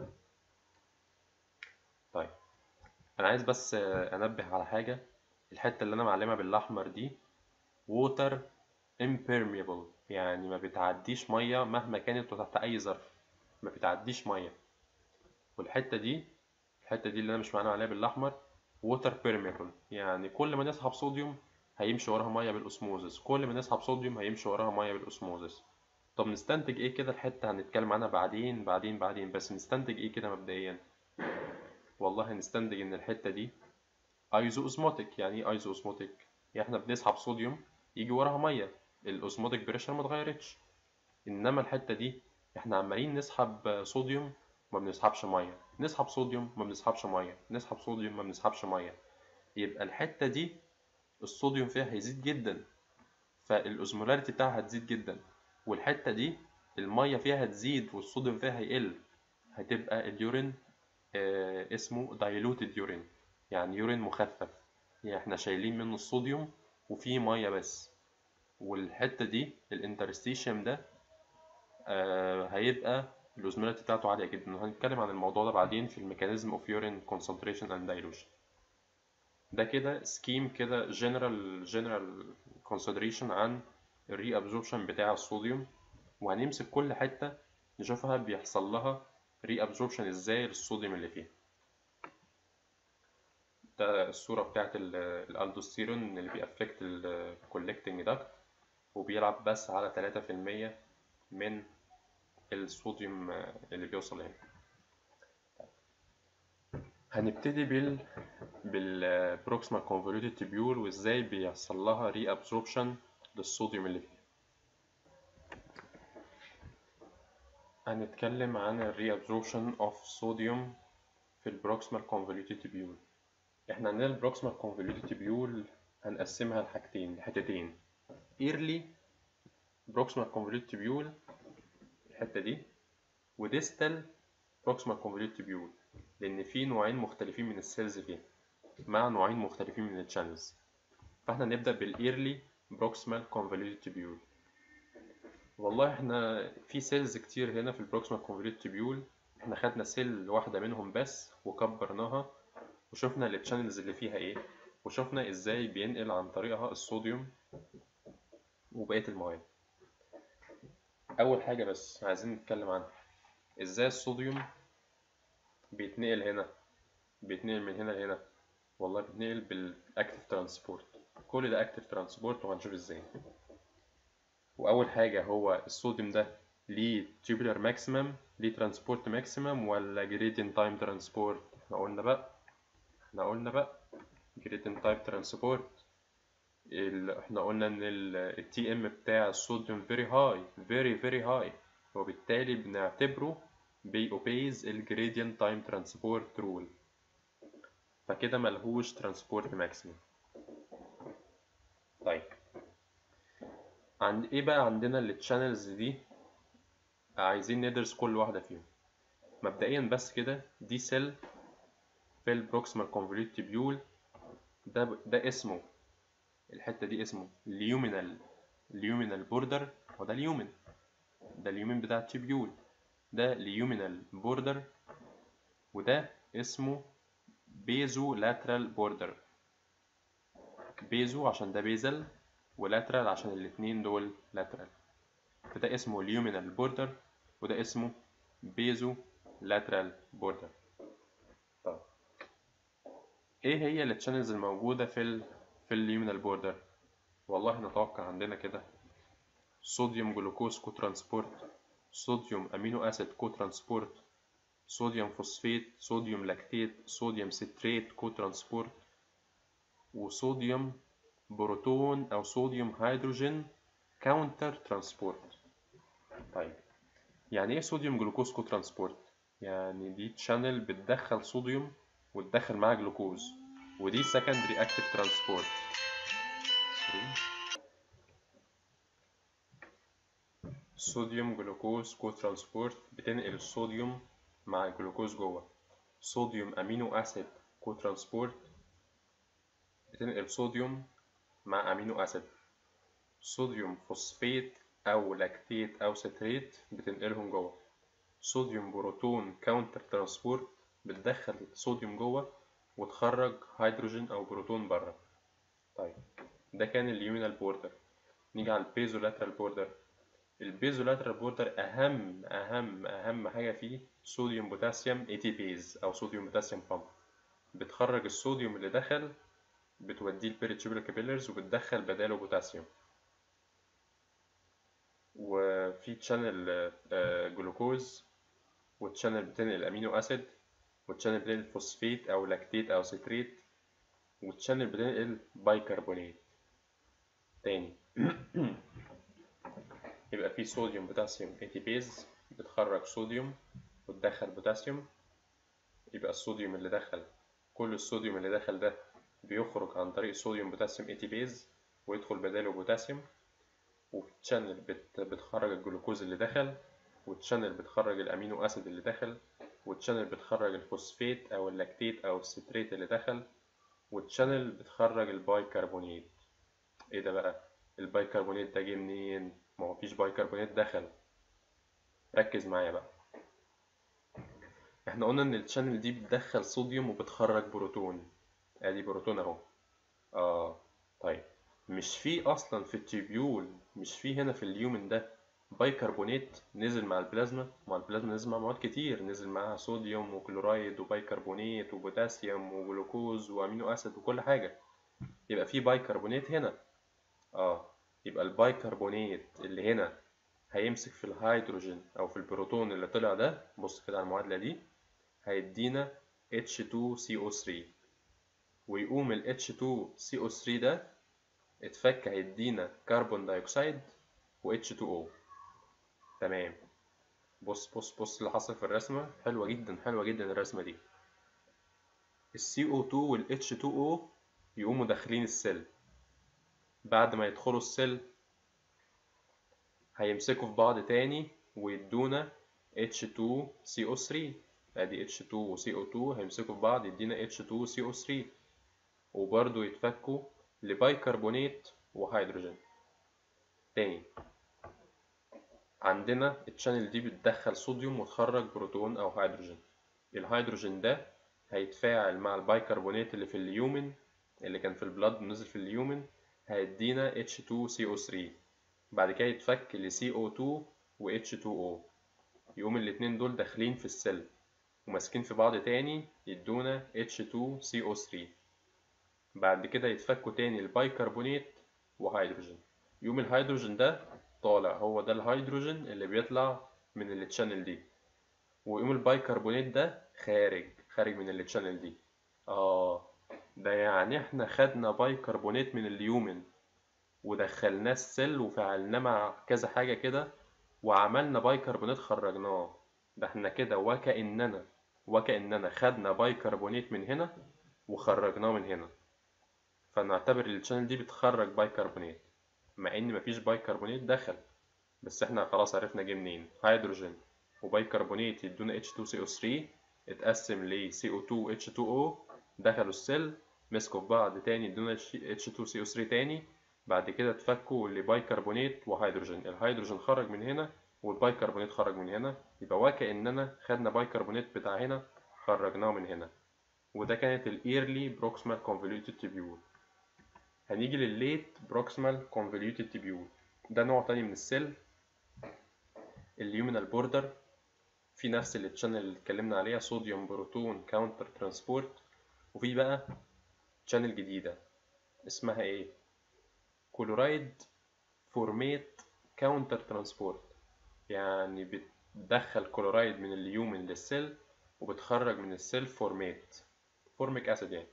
طيب انا عايز بس انبه على حاجه الحته اللي انا معلمها بالاحمر دي water impermeable يعني ما بتعديش ميه مهما كانت وتحت اي ظرف ما بتعديش ميه والحته دي الحته دي اللي انا مش معلم عليها بالاحمر water permeable يعني كل ما نسحب صوديوم هيمشي وراها ميه بالاسموزس كل ما نسحب صوديوم هيمشي وراها ميه بالاسموزس طب نستنتج ايه كده الحته هنتكلم عنها بعدين بعدين بعدين بس نستنتج ايه كده مبدئيا والله هنستنتج ان الحته دي ايزو اوزموتيك يعني ايه ايزو اوزموتيك يعني احنا بنسحب صوديوم يجي وراها ميه الاوزموتيك بريشر ما اتغيرتش انما الحته دي احنا عمالين نسحب صوديوم ما بنسحبش ميه نسحب صوديوم ما بنسحبش ميه نسحب صوديوم ما بنسحبش ميه يبقى الحته دي الصوديوم فيها هيزيد جدا فالاوزمولاريتي بتاعها هتزيد جدا والحته دي الميه فيها هتزيد والصوديوم فيها هيقل هتبقى اليورين آه اسمه diluted urine يعني يورين مخفف يعني احنا شايلين منه الصوديوم وفيه ميه بس والحته دي الانترستيشيم ده آه هيبقى الاوزمولاريتي بتاعته عاليه جدا وهنتكلم عن الموضوع ده بعدين في الميكانيزم اوف يورين concentration and dilution ده كده سكيم كده جنرال جنرال consideration عن الري ابزوربشن بتاع الصوديوم وهنمسك كل حته نشوفها بيحصل لها ري ابزوربشن ازاي للصوديوم اللي فيها ده الصوره بتاعت الالدوستيرون اللي بيأفكت الكولكتنج داكت وبيلعب بس على 3% من الصوديوم اللي بيوصل هنا هنبتدي بال بالبروكسيمال كونفوليوتد تيبيول وازاي بيحصل لها ري ابسوربشن للصوديوم اللي فيها هنتكلم عن الري ابسوربشن اوف صوديوم في البروكسيمال كونفوليوتد تيبيول احنا عندنا البروكسيمال كونفوليوتد تيبيول هنقسمها لحاجتين لحتتين ايرلي بروكسيمال كونفوليوتد تيبيول الحته دي وديستال بروكسيمال كونفوليوتد تيبيول لان في نوعين مختلفين من السيلز فيها مع نوعين مختلفين من الشانلز فاحنا نبدا بالايرلي بروكسيمال كونفوليوتد تيبيول والله احنا في سيلز كتير هنا في البروكسيمال كونفوليوتد تيبيول احنا خدنا سيل واحده منهم بس وكبرناها وشفنا التشانلز اللي فيها ايه وشفنا ازاي بينقل عن طريقها الصوديوم وبقيه المواد اول حاجه بس عايزين نتكلم عنها ازاي الصوديوم بيتنقل هنا بيتنقل من هنا لهنا والله بيتنقل بالاكتيف ترانسبورت كل ده اكتيف ترانسبورت وهنشوف ازاي واول حاجه هو الصوديوم ده ليه tubular ماكسيمم ليه ترانسبورت ماكسيمم ولا gradient تايم ترانسبورت احنا قلنا بقى احنا قلنا بقى gradient تايم ترانسبورت احنا قلنا ان التي ام بتاع الصوديوم very high very very high وبالتالي بنعتبره بيوبيز الجريدينت تايم ترانسبورت رول فكده ملهوش ترانسبورت ماكسيمم طيب عند ايه بقى عندنا التشانلز دي عايزين ندرس كل واحده فيهم مبدئيا بس كده دي سيل في البروكسيمال كونفوليوت تيبيول ده ده اسمه الحته دي اسمه اليومينال اليومينال بوردر وده اليومن ده اليومن بتاع التيبيول ده اليومينال بوردر وده اسمه بيزو لاترال بوردر بيزو عشان ده بيزل ولاترال عشان الاتنين دول لاترال فده اسمه اليومينال بوردر وده اسمه بيزو لاترال بوردر طب ايه هي التشانلز الموجوده في ال في اليومينال بوردر والله نتوقع عندنا كده صوديوم جلوكوز كو ترانسبورت صوديوم امينو اسيد كو ترانسبورت صوديوم فوسفات صوديوم لاكتيت صوديوم ستريت كو ترانسبورت وصوديوم بروتون او صوديوم هيدروجين كاونتر ترانسبورت طيب يعني ايه صوديوم جلوكوز كو ترانسبورت يعني دي تشانل بتدخل صوديوم وتدخل معاها جلوكوز ودي secondary active transport صوديوم جلوكوز كو ترانسبورت بتنقل الصوديوم مع الجلوكوز جوه صوديوم امينو اسيد كو ترانسبورت بتنقل صوديوم مع امينو اسيد صوديوم فوسفات او لاكتيت او ستريت بتنقلهم جوه صوديوم بروتون كاونتر ترانسبورت بتدخل صوديوم جوه وتخرج هيدروجين او بروتون بره طيب ده كان اليومينال بوردر نيجي على البيزولاترال بوردر البيزولاترال بوردر اهم اهم اهم حاجه فيه صوديوم بوتاسيوم اي تي بيز او صوديوم بوتاسيوم بامب بتخرج الصوديوم اللي دخل بتوديه البيريتشوبيال كابيلرز وبتدخل بداله بوتاسيوم وفي تشانل جلوكوز وتشانل بتنقل امينو اسيد وتشانل بتنقل فوسفيت او لاكتيت او ستريت وتشانل بتنقل بايكربونات تاني يبقى في صوديوم بوتاسيوم اي تي بيز بتخرج صوديوم وتدخل بوتاسيوم يبقى الصوديوم اللي دخل كل الصوديوم اللي دخل ده بيخرج عن طريق صوديوم بوتاسيوم اي تي بيز ويدخل بداله بوتاسيوم وتشانل بت بتخرج الجلوكوز اللي دخل وتشانل بتخرج الامينو اسيد اللي دخل وتشانل بتخرج الفوسفات او اللاكتيت او الستريت اللي دخل وتشانل بتخرج البايكربونات ايه ده بقى البايكربونات ده جه منين ما هو مفيش بايكربونات دخل ركز معايا بقى احنا قلنا ان الشانل دي بتدخل صوديوم وبتخرج بروتون ادي بروتون اهو اه طيب مش في اصلا في التيبيول مش في هنا في اليومن ده بايكربونات نزل مع البلازما مع البلازما نزل مع مواد كتير نزل معاها صوديوم وكلورايد وبايكربونات وبوتاسيوم وجلوكوز وامينو اسيد وكل حاجه يبقى في بايكربونات هنا اه يبقى البايكربونات اللي هنا هيمسك في الهيدروجين او في البروتون اللي طلع ده بص كده على المعادلة دي هيدينا H2CO3 ويقوم ال H2CO3 ده اتفك هيدينا كربون دايوكسيد و H2O تمام بص بص بص اللي حصل في الرسمة حلوة جدا حلوة جدا الرسمة دي ال CO2 وال H2O يقوموا داخلين السيل بعد ما يدخلوا السيل هيمسكوا في بعض تاني ويدونا H2CO3 ادي H2 و CO2 هيمسكوا في بعض يدينا H2CO3 وبرضه يتفكوا لبايكربونات وهيدروجين تاني عندنا الشانل دي بتدخل صوديوم وتخرج بروتون او هيدروجين الهيدروجين ده هيتفاعل مع البايكربونات اللي في اليومن اللي كان في البلاد نزل في اليومن هيدينا H2CO3 بعد كده يتفك ل CO2 و H2O يقوم الاتنين دول داخلين في السيل وماسكين في بعض تاني يدونا H2CO3 بعد كده يتفكوا تاني البايكربونات وهيدروجين يقوم الهيدروجين ده طالع هو ده الهيدروجين اللي بيطلع من التشانل دي ويقوم البايكربونات ده خارج خارج من التشانل دي اه ده يعني احنا خدنا بايكربونات من اليومن ودخلناه السيل وفعلناه مع كذا حاجة كده وعملنا بايكربونات خرجناه ده احنا كده وكأننا وكأننا خدنا بايكربونات من هنا وخرجناه من هنا فنعتبر الشانل دي بتخرج بايكربونات مع ان مفيش بايكربونات دخل بس احنا خلاص عرفنا جه منين هيدروجين وبايكربونات يدونا H2CO3 اتقسم ل CO2 و H2O دخلوا السيل مسكوا في بعض تاني يدونا H2CO3 تاني بعد كده اتفكوا لبايكربونات وهيدروجين الهيدروجين خرج من هنا والبايكربونات خرج من هنا يبقى وكأننا خدنا بايكربونات بتاع هنا خرجناه من هنا وده كانت الايرلي بروكسمال كونفوليوتد تيبيول هنيجي للليت بروكسمال كونفوليوتد تيبيول ده نوع تاني من السيل اليومينال بوردر في نفس التشانل اللي اتكلمنا عليها صوديوم بروتون كاونتر ترانسبورت وفي بقى تشانل جديدة اسمها ايه كلورايد فورميت كاونتر ترانسبورت يعني بتدخل كلورايد من اليومن للسيل وبتخرج من السيل فورميت فورميك اسيد يعني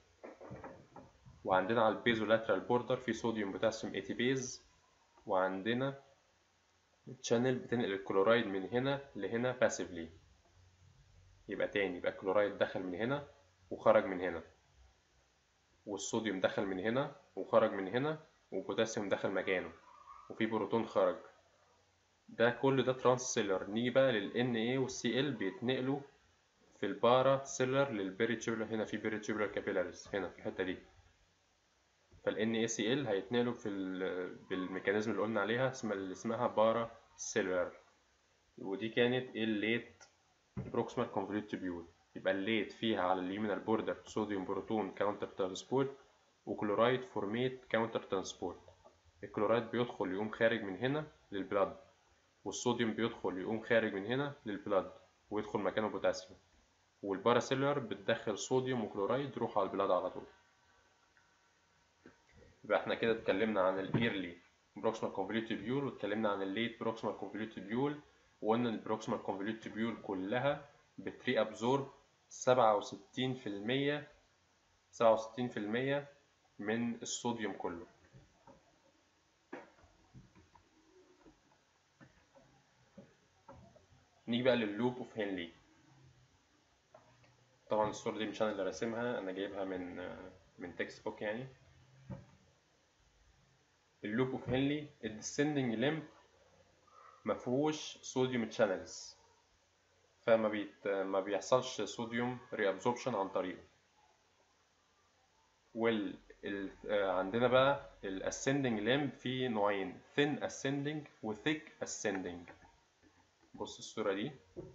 وعندنا على البيزولاترال بوردر في صوديوم بوتاسيوم اتيبيز وعندنا تشانل بتنقل الكلورايد من هنا لهنا باسيفلي يبقى تاني يبقى الكلورايد دخل من هنا وخرج من هنا والصوديوم دخل من هنا وخرج من هنا والبوتاسيوم دخل مكانه وفي بروتون خرج ده كل ده ترانس سيلر نيجي بقى لل Na وال Cl بيتنقلوا في البارا سيلر للبيريتيبولار هنا في بيريتيبولار كابيلاريز هنا في الحتة دي فال NaCl هيتنقلوا في ال... بالميكانيزم اللي قلنا عليها اسمها اللي اسمها بارا سيلر ودي كانت الليت بروكسمال كونفوليوت تيبيول يبقى الليت فيها على اليمينال بوردر صوديوم بروتون كاونتر ترانسبورت وكلورايد فورميت كاونتر ترانسبورت الكلورايد بيدخل يقوم خارج من هنا للبلاد والصوديوم بيدخل يقوم خارج من هنا للبلاد ويدخل مكانه بوتاسيوم والباراسيلر بتدخل صوديوم وكلورايد يروحوا على البلاد على طول يبقى احنا كده اتكلمنا عن الايرلي بروكسيمال كونفوليوت تيبيول واتكلمنا عن الليت بروكسيمال كونفوليوت تيبيول وقلنا ان البروكسيمال كونفوليوت تيبيول كلها بتري ابزورب 67% 67% من الصوديوم كله نيجي بقى لللوب اوف هنلي طبعا الصورة دي مش انا اللي راسمها انا جايبها من من تكست بوك يعني اللوب اوف هنلي الديسندنج ليمب مفهوش صوديوم تشانلز فما بيت ما بيحصلش صوديوم ريابزوربشن عن طريقه وال ال... عندنا بقى الاسندنج ليمب فيه نوعين thin ascending و thick ascending بص الصورة دي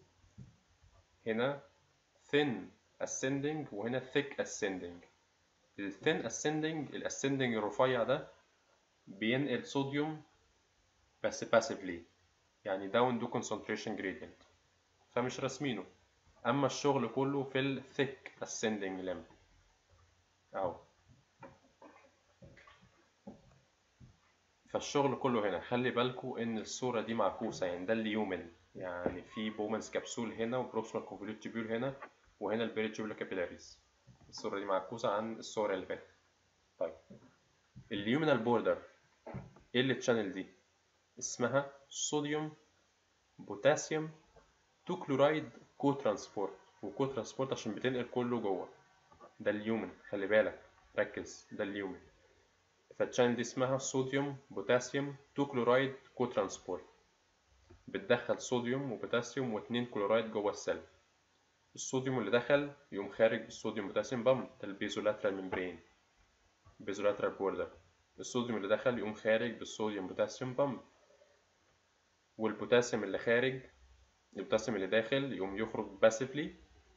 هنا thin ascending وهنا thick ascending ال thin ascending ال ascending الرفيع ده بينقل صوديوم بس passively يعني down to concentration gradient فمش راسمينه أما الشغل كله في ال thick ascending limb أهو فالشغل كله هنا خلي بالكو ان الصورة دي معكوسة يعني ده اليومن يعني في بومنز كبسول هنا وبروكسيمال كونفوليوت تيبيول هنا وهنا البيري تيبيولا كابيلاريز الصورة دي معكوسة عن الصورة اللي فاتت طيب اليومينال بوردر ايه اللي التشانل دي اسمها صوديوم بوتاسيوم تو كلورايد كو ترانسبورت وكو ترانسبورت عشان بتنقل كله جوه ده اليومن خلي بالك ركز ده اليومن فالتشانل دي اسمها صوديوم بوتاسيوم تو كلورايد كو ترانسبورت بتدخل صوديوم وبوتاسيوم واتنين كلورايد جوه السيل الصوديوم اللي دخل يقوم خارج بالصوديوم بوتاسيوم بامب ده البيزولاترال ممبرين بيزولاترال بوردر الصوديوم اللي دخل يقوم خارج بالصوديوم بوتاسيوم بامب والبوتاسيوم اللي خارج البوتاسيوم اللي داخل يقوم يخرج باسفلي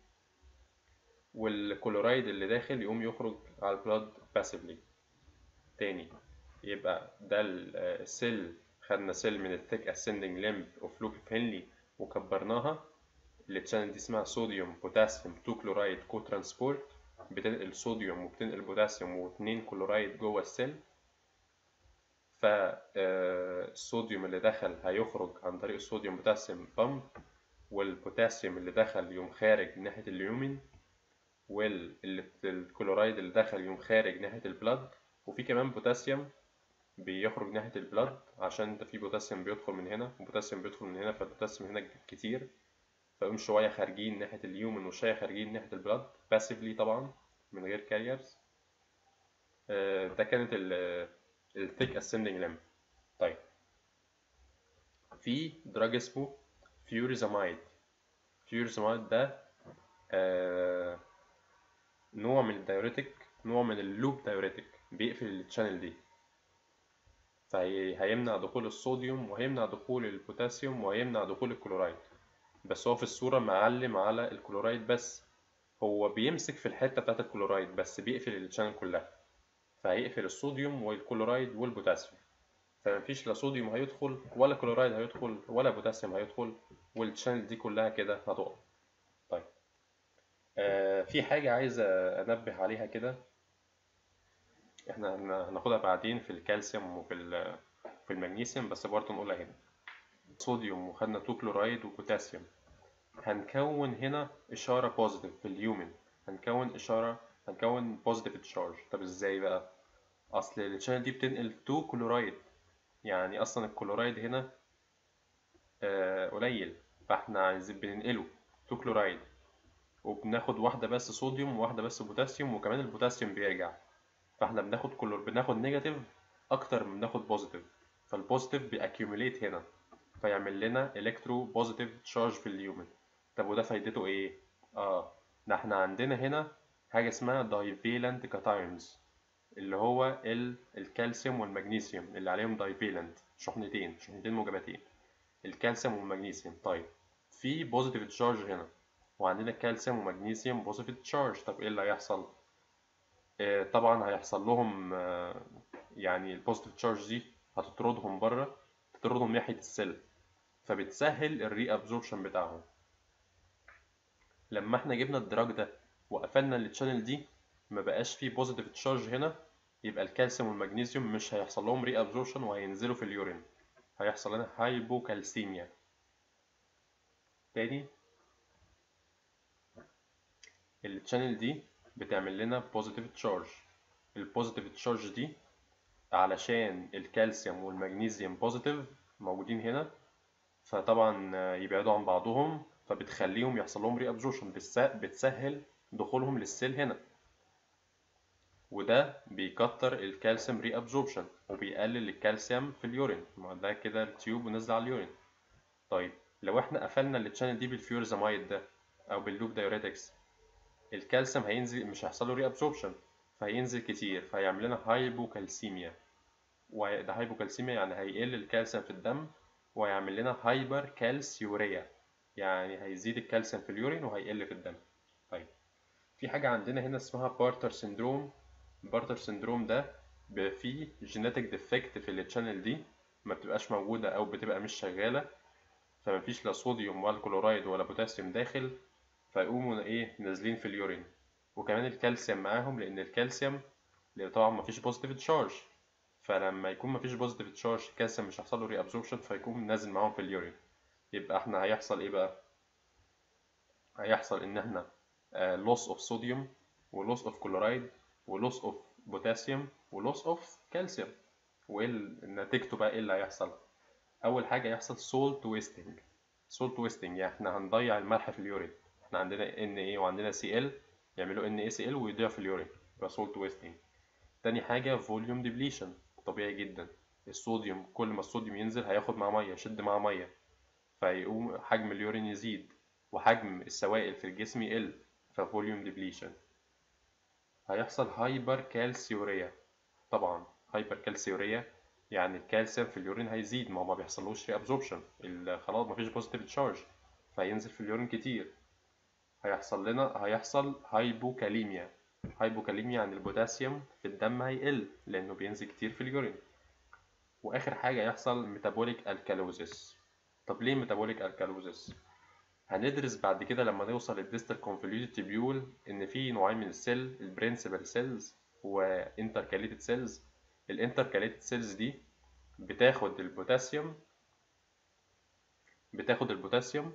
والكلورايد اللي داخل يقوم يخرج على البلاد باسفلي تاني يبقى ده السيل خدنا سيل من الثيك اسcending limb اوف لوك هنلي وكبرناها اللي التشانل دي اسمها صوديوم بوتاسيوم 2 كلورايد كو ترانسبورت بتنقل صوديوم وبتنقل بوتاسيوم واتنين كلورايد جوه السيل فالصوديوم اللي دخل هيخرج عن طريق الصوديوم بوتاسيوم بامب والبوتاسيوم اللي دخل يقوم خارج ناحية اليومين والكلورايد اللي دخل يقوم خارج ناحية البلد وفي كمان بوتاسيوم بيخرج ناحية البلد عشان انت في بوتاسيوم بيدخل من هنا وبوتاسيوم بيدخل من هنا فالبوتاسيوم هنا كتير فيقوم شوية خارجين ناحية اليومن وشوية خارجين ناحية البلد باسفلي طبعا من غير كاريرز ده كانت الثيك ascending limb طيب في دراج اسمه فيوريزامايد فيوريزامايد ده آه نوع من الدايوريتك نوع من اللوب دايوريتك بيقفل التشانل دي فهيمنع دخول الصوديوم وهيمنع دخول البوتاسيوم وهيمنع دخول الكلورايد بس هو في الصورة معلم على الكلورايد بس هو بيمسك في الحتة بتاعت الكلورايد بس بيقفل الشانل كلها فهيقفل الصوديوم والكلورايد والبوتاسيوم فمفيش لا صوديوم هيدخل ولا كلورايد هيدخل ولا بوتاسيوم هيدخل والشانل دي كلها كده هتقف طيب آه في حاجة عايز أنبه عليها كده احنا هناخدها بعدين في الكالسيوم وفي في المغنيسيوم بس برضه نقولها هنا صوديوم وخدنا 2 كلورايد وبوتاسيوم هنكون هنا إشارة بوزيتيف في اليومن هنكون إشارة هنكون بوزيتيف تشارج طب ازاي بقى اصل الشانل دي بتنقل 2 كلورايد يعني اصلا الكلورايد هنا آه قليل فاحنا عايزين بننقله 2 كلورايد وبناخد واحدة بس صوديوم وواحدة بس بوتاسيوم وكمان البوتاسيوم بيرجع فاحنا بناخد كلور بناخد نيجاتيف اكتر من بناخد بوزيتيف فالبوزيتيف بيأكيوميليت هنا فيعمل لنا الكترو بوزيتيف تشارج في اليومن طب وده فايدته ايه اه ده احنا عندنا هنا حاجة اسمها دايفيلنت كاتايونز اللي هو ال... الكالسيوم والمغنيسيوم اللي عليهم دايفيلنت شحنتين شحنتين موجبتين الكالسيوم والمغنيسيوم طيب في بوزيتيف تشارج هنا وعندنا كالسيوم ومغنيسيوم بوزيتيف تشارج طب ايه اللي هيحصل آه طبعا هيحصل لهم آه يعني البوزيتيف تشارج دي هتطردهم بره تطردهم ناحية السيل فبتسهل الري ابزوربشن بتاعهم لما احنا جبنا الدراج ده وقفلنا التشانل دي ما بقاش فيه بوزيتيف تشارج هنا يبقى الكالسيوم والمغنيسيوم مش هيحصل لهم ري ابزوربشن وهينزلوا في اليورين هيحصل لنا هايبوكالسيميا تاني التشانل دي بتعمل لنا بوزيتيف تشارج البوزيتيف تشارج دي علشان الكالسيوم والمغنيسيوم بوزيتيف موجودين هنا فطبعا يبعدوا عن بعضهم فبتخليهم يحصل لهم ري ابزوربشن بتسهل دخولهم للسيل هنا وده بيكتر الكالسيوم ري ابزوربشن وبيقلل الكالسيوم في اليورين ما ده كده التيوب ونازل على اليورين طيب لو احنا قفلنا التشانل دي بالفيورزامايد ده او باللوب دايوريتكس الكالسيوم هينزل مش هيحصل له ري ابزوربشن فهينزل كتير فهيعمل لنا هايبوكالسيميا وده هايبوكالسيميا يعني هيقل الكالسيوم في الدم وهيعمل لنا هايبر كالسيوريا يعني هيزيد الكالسيوم في اليورين وهيقل في الدم طيب في حاجة عندنا هنا اسمها بارتر سندروم بارتر سندروم ده فيه جينيتك ديفكت في التشانل دي ما بتبقاش موجودة أو بتبقى مش شغالة فمفيش لا صوديوم ولا كلورايد ولا بوتاسيوم داخل فيقوموا ايه نازلين في اليورين وكمان الكالسيوم معاهم لأن الكالسيوم لأن طبعا مفيش بوزيتيف تشارج فلما يكون مفيش بوزيتيف تشارج الكالسيوم مش هيحصل له ري ابزوربشن فيكون نازل معاهم في اليورين يبقى احنا هيحصل ايه بقى هيحصل ان احنا لوس اوف صوديوم ولوس اوف كلورايد ولوس اوف بوتاسيوم ولوس اوف كالسيوم وايه نتيجته بقى ايه اللي هيحصل اول حاجه يحصل سولت ويستنج سولت ويستنج يعني احنا هنضيع الملح في اليورين احنا عندنا ان ايه وعندنا سي ال يعملوا ان اي سي ال ويضيع في اليورين يبقى سولت ويستنج تاني حاجه فوليوم ديبليشن طبيعي جدا الصوديوم كل ما الصوديوم ينزل هياخد معاه ميه يشد معاه ميه فيقوم حجم اليورين يزيد وحجم السوائل في الجسم يقل ففوليوم ديبليشن هيحصل هايبر كالسيوريا طبعا هايبر كالسيوريا يعني الكالسيوم في اليورين هيزيد ما هو ما بيحصلوش ري ابزوربشن خلاص مفيش بوزيتيف تشارج فينزل في اليورين كتير هيحصل لنا هيحصل هايبوكاليميا هايبوكاليميا يعني البوتاسيوم في الدم هيقل لانه بينزل كتير في اليورين واخر حاجه يحصل ميتابوليك الكالوزيس طب ليه ميتابوليك الكالوزيس هندرس بعد كده لما نوصل للديستال كونفوليوتد تيبيول ان في نوعين من السيل البرنسبل سيلز وانتركاليتد سيلز الانتركاليتد سيلز دي بتاخد البوتاسيوم بتاخد البوتاسيوم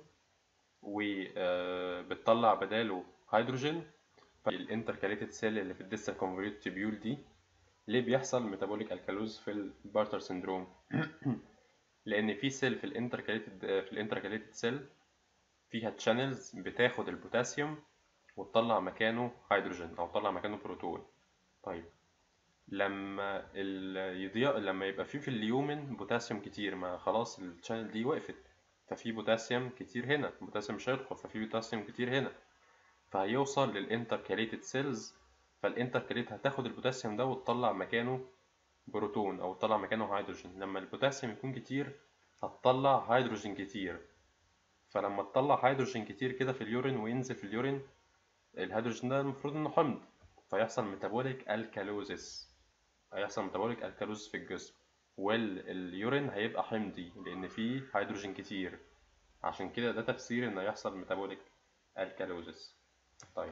وبتطلع بداله هيدروجين الانتركاليتد سيل اللي في الديستال كونفوليوتد تيبيول دي ليه بيحصل ميتابوليك الكالوز في البارتر سندروم لان في سيل في الانتركاليتد في الانتركاليتد سيل فيها تشانلز بتاخد البوتاسيوم وتطلع مكانه هيدروجين او تطلع مكانه بروتون طيب لما يضيع لما يبقى في في اليومن بوتاسيوم كتير ما خلاص الشانل دي وقفت ففي بوتاسيوم كتير هنا البوتاسيوم مش هيدخل ففي بوتاسيوم كتير هنا فهيوصل للانتركاليتد سيلز فالانتركاليت هتاخد البوتاسيوم ده وتطلع مكانه بروتون او تطلع مكانه هيدروجين لما البوتاسيوم يكون كتير هتطلع هيدروجين كتير فلما تطلع هيدروجين كتير كده في اليورين وينزل في اليورين الهيدروجين ده المفروض انه حمض فيحصل ميتابوليك الكالوزيس هيحصل ميتابوليك الكالوزيس في الجسم واليورين هيبقى حمضي لان فيه هيدروجين كتير عشان كده ده تفسير ان يحصل ميتابوليك الكالوزيس طيب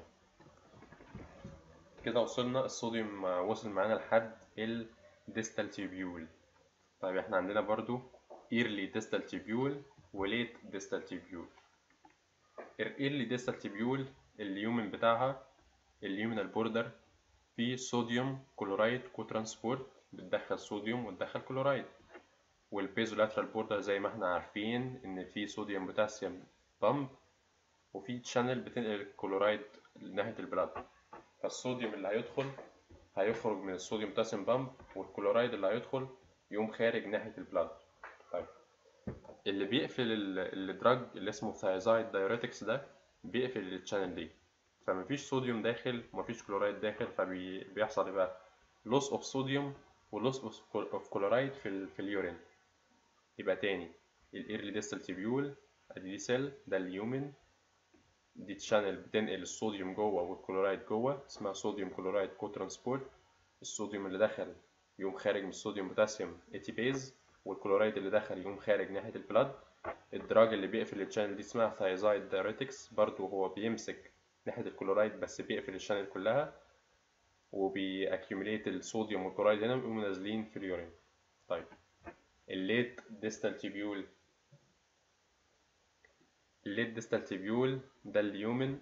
كده وصلنا الصوديوم وصل معانا لحد الديستال تيبيول طيب احنا عندنا برضو early distal tubule وليت distal tubule early distal tubule اليومن بتاعها اليومينال بوردر فيه صوديوم كلورايد كوترانسبورت بتدخل صوديوم وتدخل كلورايد والبيزولاترال بوردر زي ما احنا عارفين ان في صوديوم بوتاسيوم بامب وفي تشانل بتنقل الكلورايد ناحية البلاد فالصوديوم اللي هيدخل هيخرج من الصوديوم بوتاسيوم بامب والكلورايد اللي هيدخل يقوم خارج ناحية البلاد طيب اللي بيقفل الدراج اللي اسمه ثايزايد دايوريتكس ده بيقفل التشانل دي فمفيش صوديوم داخل ومفيش كلورايد داخل فبيحصل ايه بقى لوس اوف صوديوم ولوس اوف كلورايد في ال في اليورين يبقى تاني الايرلي ديستال تيبيول ادي دي سيل ده اليومن دي تشانل بتنقل الصوديوم جوه والكلورايد جوه اسمها صوديوم كلورايد كو ترانسبورت الصوديوم اللي دخل يقوم خارج من الصوديوم بوتاسيوم اتيبيز والكلورايد اللي دخل يقوم خارج ناحية البلاد الدراج اللي بيقفل الشانل دي اسمها ثايزايد دايوريتكس برضو هو بيمسك ناحية الكلورايد بس بيقفل الشانل كلها وبيأكيوميليت الصوديوم والكلورايد هنا ويقوموا نازلين في اليورين طيب الليت ديستال تيبيول الليت ديستال تيبيول ده اليومن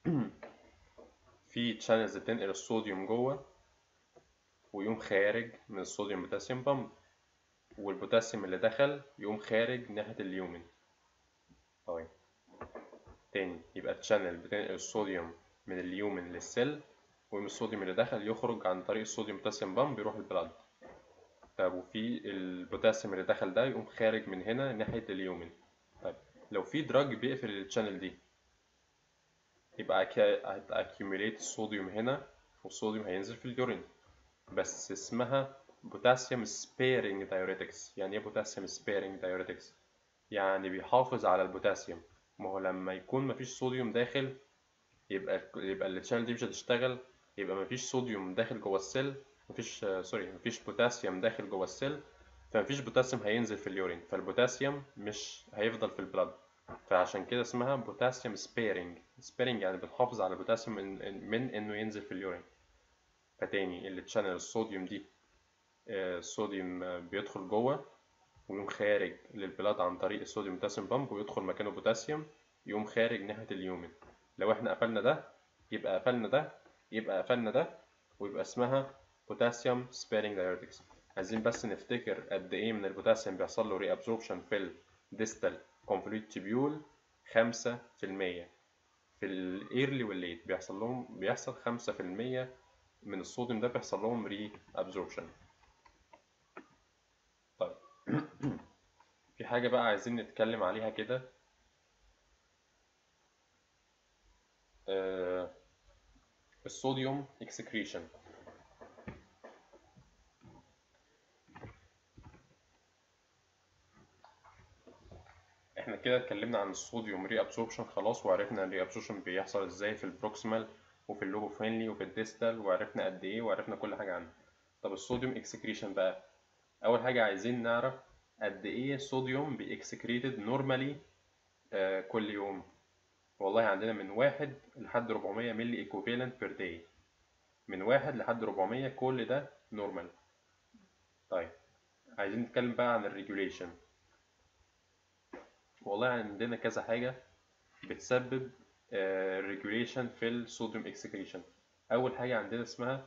في تشانلز بتنقل الصوديوم جوه ويقوم خارج من الصوديوم بوتاسيوم بامب والبوتاسيوم اللي دخل يقوم خارج ناحية اليومن طيب تاني يبقى التشانل بتنقل الصوديوم من اليومن للسيل ومن الصوديوم اللي دخل يخرج عن طريق الصوديوم بوتاسيوم بامب يروح البلاد طيب وفي البوتاسيوم اللي دخل ده يقوم خارج من هنا ناحية اليومن طيب لو في دراج بيقفل التشانل دي يبقى هتأكيوميليت الصوديوم هنا والصوديوم هينزل في اليورين بس اسمها بوتاسيوم سبيرنج دايوريتكس يعني ايه بوتاسيوم سبيرنج دايوريتكس يعني بيحافظ على البوتاسيوم ما هو لما يكون مفيش صوديوم داخل يبقى يبقى التشانل دي مش هتشتغل يبقى مفيش صوديوم داخل جوه السيل مفيش سوري مفيش بوتاسيوم داخل جوه السيل فمفيش بوتاسيوم هينزل في اليورين فالبوتاسيوم مش هيفضل في البلاد فعشان كده اسمها بوتاسيوم سبيرنج سبيرنج يعني بنحافظ على البوتاسيوم من, من انه ينزل في اليورين فتاني اللي تشانل الصوديوم دي آه، الصوديوم آه، بيدخل جوه ويقوم خارج للبلاد عن طريق الصوديوم بوتاسيوم بامب ويدخل مكانه بوتاسيوم يقوم خارج ناحية اليومن لو احنا قفلنا ده يبقى قفلنا ده يبقى قفلنا ده ويبقى اسمها بوتاسيوم سبيرنج دايوريتكس عايزين بس نفتكر قد ايه من البوتاسيوم بيحصل له ري ابزوربشن في الديستال كونفوليوت تيبيول خمسة في المية في الايرلي والليت بيحصل لهم بيحصل خمسة في المية من الصوديوم ده بيحصل لهم ري ابزوربشن طيب في حاجة بقى عايزين نتكلم عليها كده آه الصوديوم اكسكريشن احنا كده اتكلمنا عن الصوديوم ري ابسوربشن خلاص وعرفنا الري ابسوربشن بيحصل ازاي في البروكسيمال وفي اللوبو فرينلي وفي الديستال وعرفنا قد ايه وعرفنا كل حاجه عنه طب الصوديوم اكسكريشن بقى اول حاجه عايزين نعرف قد ايه الصوديوم بيكسكريتد نورمالي آه كل يوم والله عندنا من واحد لحد 400 ملي ايكوفالنت بير داي من واحد لحد 400 كل ده نورمال طيب عايزين نتكلم بقى عن الريجوليشن والله عندنا كذا حاجة بتسبب ريجوليشن في الصوديوم اكسكريشن أول حاجة عندنا اسمها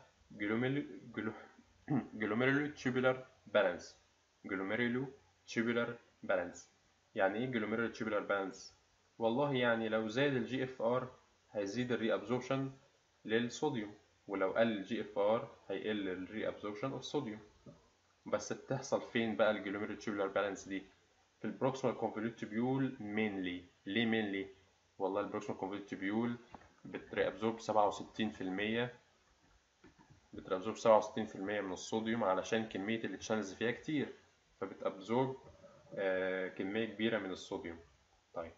جلوميرولو تيوبولار بالانس جلوميرولو تيوبولار بالانس يعني ايه جلوميرولو تيوبولار بالانس والله يعني لو زاد الجي اف ار هيزيد الري ابزوربشن للصوديوم ولو قل الجي اف ار هيقل الري ابزوربشن اوف صوديوم بس بتحصل فين بقى الجلوميرولو تيوبولار بالانس دي في البروكسيمال كونفوليوت تيبيول مينلي ليه مينلي والله البروكسيمال كونفوليوت تيبيول بتريابزورب 67% بتريابزورب 67% من الصوديوم علشان كمية التشانلز فيها كتير فبتابزورب آه كمية كبيرة من الصوديوم طيب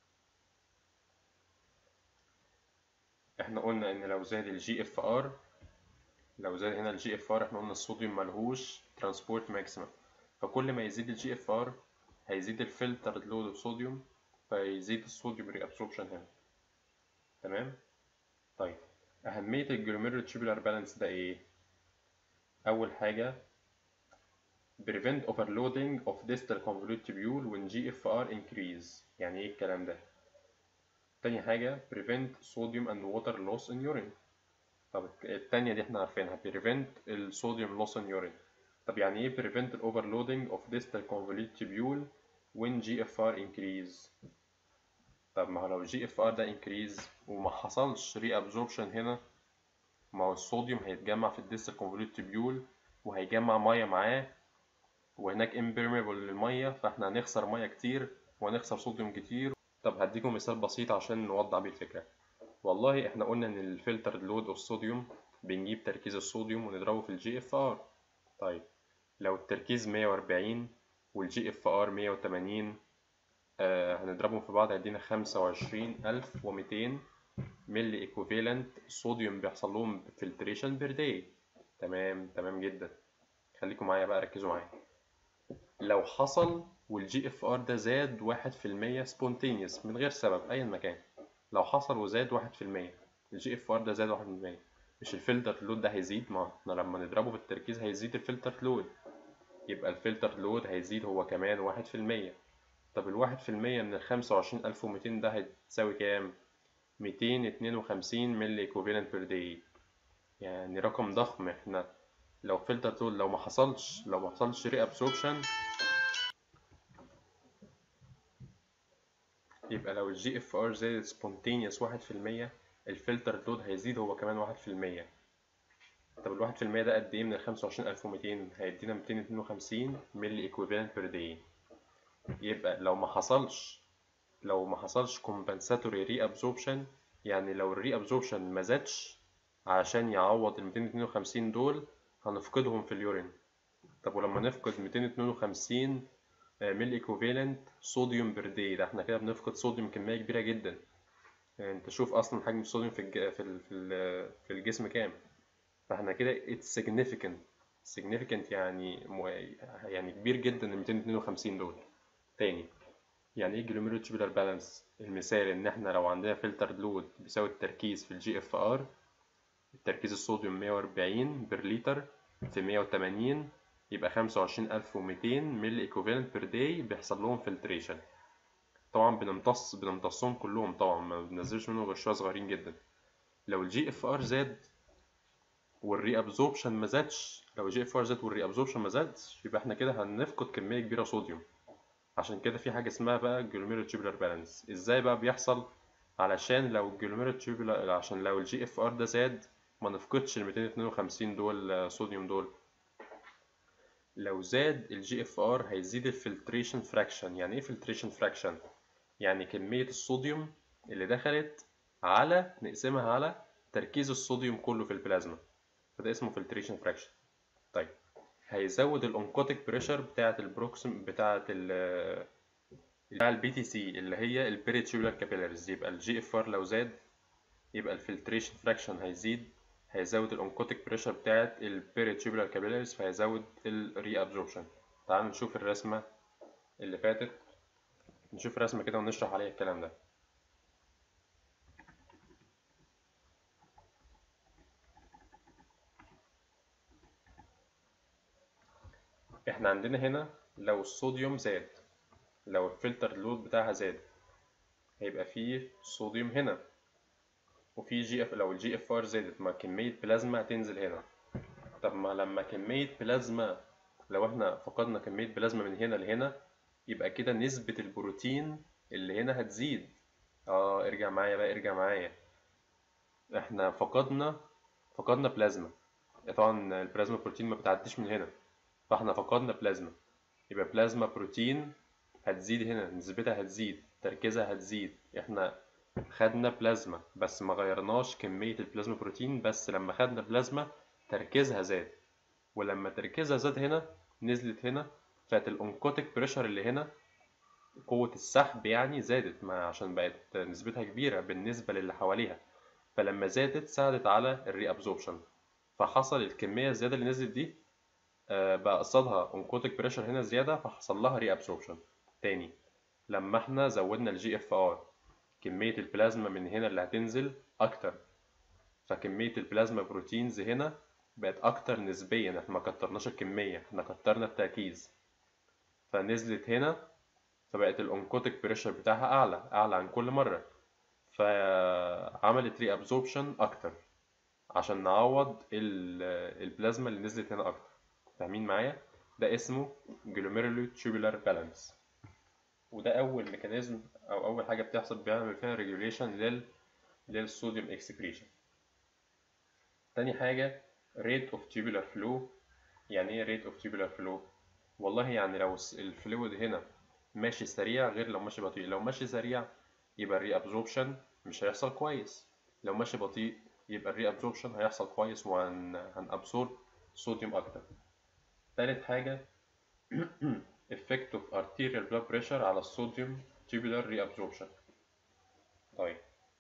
احنا قلنا ان لو زاد الجي اف ار لو زاد هنا الجي اف ار احنا قلنا الصوديوم ملهوش ترانسبورت ماكسيمم فكل ما يزيد الجي اف ار هيزيد الفلتر لود اوف صوديوم فيزيد الصوديوم ري ابسوربشن هنا تمام طيب أهمية الجلوميرولو تيوبولار بالانس ده إيه؟ أول حاجة prevent overloading of distal convolute tubule when GFR increase يعني إيه الكلام ده؟ تاني حاجة prevent sodium and water loss in urine طب التانية دي احنا عارفينها prevent الصوديوم loss in urine طب يعني ايه prevent overloading of distal convolute tubule when GFR increase طب ما هو لو GFR ده increase وما حصلش reabsorption هنا ما هو الصوديوم هيتجمع في الديستال convolute tubule وهيجمع مية معاه وهناك impermeable للمية فاحنا هنخسر مية كتير وهنخسر صوديوم كتير طب هديكم مثال بسيط عشان نوضح بيه الفكرة والله احنا قلنا ان الفلتر لود اوف صوديوم بنجيب تركيز الصوديوم ونضربه في الجي اف ار طيب لو التركيز 140 والجي اف ار 180 آه هنضربهم في بعض هيدينا 25200 ملي ايكوفالنت صوديوم بيحصل لهم فلتريشن بير داي تمام تمام جدا خليكم معايا بقى ركزوا معايا لو حصل والجي اف ار ده زاد واحد في المية سبونتينيوس من غير سبب ايا مكان لو حصل وزاد واحد في المية الجي اف ار ده زاد واحد في المية مش الفلتر لود ده هيزيد ما احنا لما نضربه في التركيز هيزيد الفلتر لود يبقى الفلتر لود هيزيد هو كمان واحد في المية طب الواحد في المية من الخمسة وعشرين ألف ومتين ده هتساوي كام؟ ميتين اتنين وخمسين ملي equivalent بير داي يعني رقم ضخم احنا لو فلتر لود لو ما حصلش لو ما حصلش ري ابسوربشن يبقى لو الجي اف ار زادت سبونتينيوس واحد في المية الفلتر لود هيزيد هو كمان واحد في المية طب الواحد في المية ده قد ايه من الخمسة وعشرين ألف ومتين هيدينا ميتين اتنين وخمسين ملي equivalent بير داي يبقى لو ما حصلش لو ما حصلش compensatory reabsorption يعني لو الري ابزوربشن ما زادش عشان يعوض ال 252 دول هنفقدهم في اليورين طب ولما نفقد 252 ملي ايكوفالنت صوديوم بير داي ده احنا كده بنفقد صوديوم كميه كبيره جدا يعني انت شوف اصلا حجم الصوديوم في الج... في ال... في, ال... في الجسم كام فاحنا كده it's significant significant يعني مو... يعني كبير جدا ال 252 دول تاني يعني ايه جلوميرولو تيوبولار بالانس المثال ان احنا لو عندنا فلتر لود بيساوي التركيز في الجي اف ار التركيز الصوديوم 140 بر لتر في 180 يبقى 25200 ملي ايكوفالنت بير داي بيحصل لهم فلتريشن طبعا بنمتص بنمتصهم كلهم طبعا ما بننزلش منهم غير شويه صغيرين جدا لو الجي اف ار زاد والري ابزوربشن ما زادش لو الجي اف ار زاد والري ابزوربشن ما زادش يبقى احنا كده هنفقد كميه كبيره صوديوم عشان كده في حاجه اسمها بقى جلوميرو تيوبولار بالانس ازاي بقى بيحصل علشان لو الجلوميرو تيوبولار عشان لو الجي اف ار ده زاد ما نفقدش ال 252 دول صوديوم دول لو زاد الجي اف ار هيزيد الفلتريشن فراكشن يعني ايه فلتريشن فراكشن يعني كميه الصوديوم اللي دخلت على نقسمها على تركيز الصوديوم كله في البلازما فده اسمه فلتريشن فراكشن طيب هيزود الاونكوتيك بريشر بتاعه البروكسيم بتاعه ال بتاع البي تي سي اللي هي البيريتيولار كابيلاريز يبقى الجي اف ار لو زاد يبقى الفلتريشن فراكشن هيزيد هيزود الاونكوتيك بريشر بتاعه البيريتيولار كابيلاريز فهيزود الري ابزوربشن تعالوا نشوف الرسمه اللي فاتت نشوف رسمه كده ونشرح عليها الكلام ده احنا عندنا هنا لو الصوديوم زاد لو الفلتر لود بتاعها زاد هيبقى فيه صوديوم هنا وفي جي اف لو الجي اف ار زادت ما كمية بلازما هتنزل هنا طب ما لما كمية بلازما لو احنا فقدنا كمية بلازما من هنا لهنا يبقى كده نسبة البروتين اللي هنا هتزيد اه ارجع معايا بقى ارجع معايا احنا فقدنا فقدنا بلازما طبعا البلازما بروتين ما بتعديش من هنا فاحنا فقدنا بلازما يبقى بلازما بروتين هتزيد هنا نسبتها هتزيد تركيزها هتزيد احنا خدنا بلازما بس ما غيرناش كمية البلازما بروتين بس لما خدنا بلازما تركيزها زاد ولما تركيزها زاد هنا نزلت هنا فات الانكوتيك بريشر اللي هنا قوة السحب يعني زادت ما عشان بقت نسبتها كبيرة بالنسبة للي حواليها فلما زادت ساعدت على الري ابزوربشن فحصل الكمية الزيادة اللي نزلت دي بقى قصادها انكوتيك بريشر هنا زيادة فحصل لها ري ابسوربشن تاني لما احنا زودنا الجي اف ار كمية البلازما من هنا اللي هتنزل أكتر فكمية البلازما بروتينز هنا بقت أكتر نسبيا احنا ما كترناش الكمية احنا كترنا التركيز فنزلت هنا فبقت الانكوتيك بريشر بتاعها أعلى أعلى عن كل مرة فعملت ري ابزوربشن أكتر عشان نعوض البلازما اللي نزلت هنا أكتر فاهمين معايا ده اسمه جلوميرولو تيوبولار بالانس وده اول ميكانيزم او اول حاجه بتحصل بيعمل فيها ريجوليشن لل للصوديوم اكسكريشن تاني حاجه rate of tubular flow يعني ايه rate of tubular flow والله يعني لو الفلويد هنا ماشي سريع غير لو ماشي بطيء لو ماشي سريع يبقى الري ابزوربشن مش هيحصل كويس لو ماشي بطيء يبقى الري ابزوربشن هيحصل كويس وهن هنابسورب صوديوم اكتر تالت حاجة effect of arterial blood pressure على الصوديوم tubular reabsorption طيب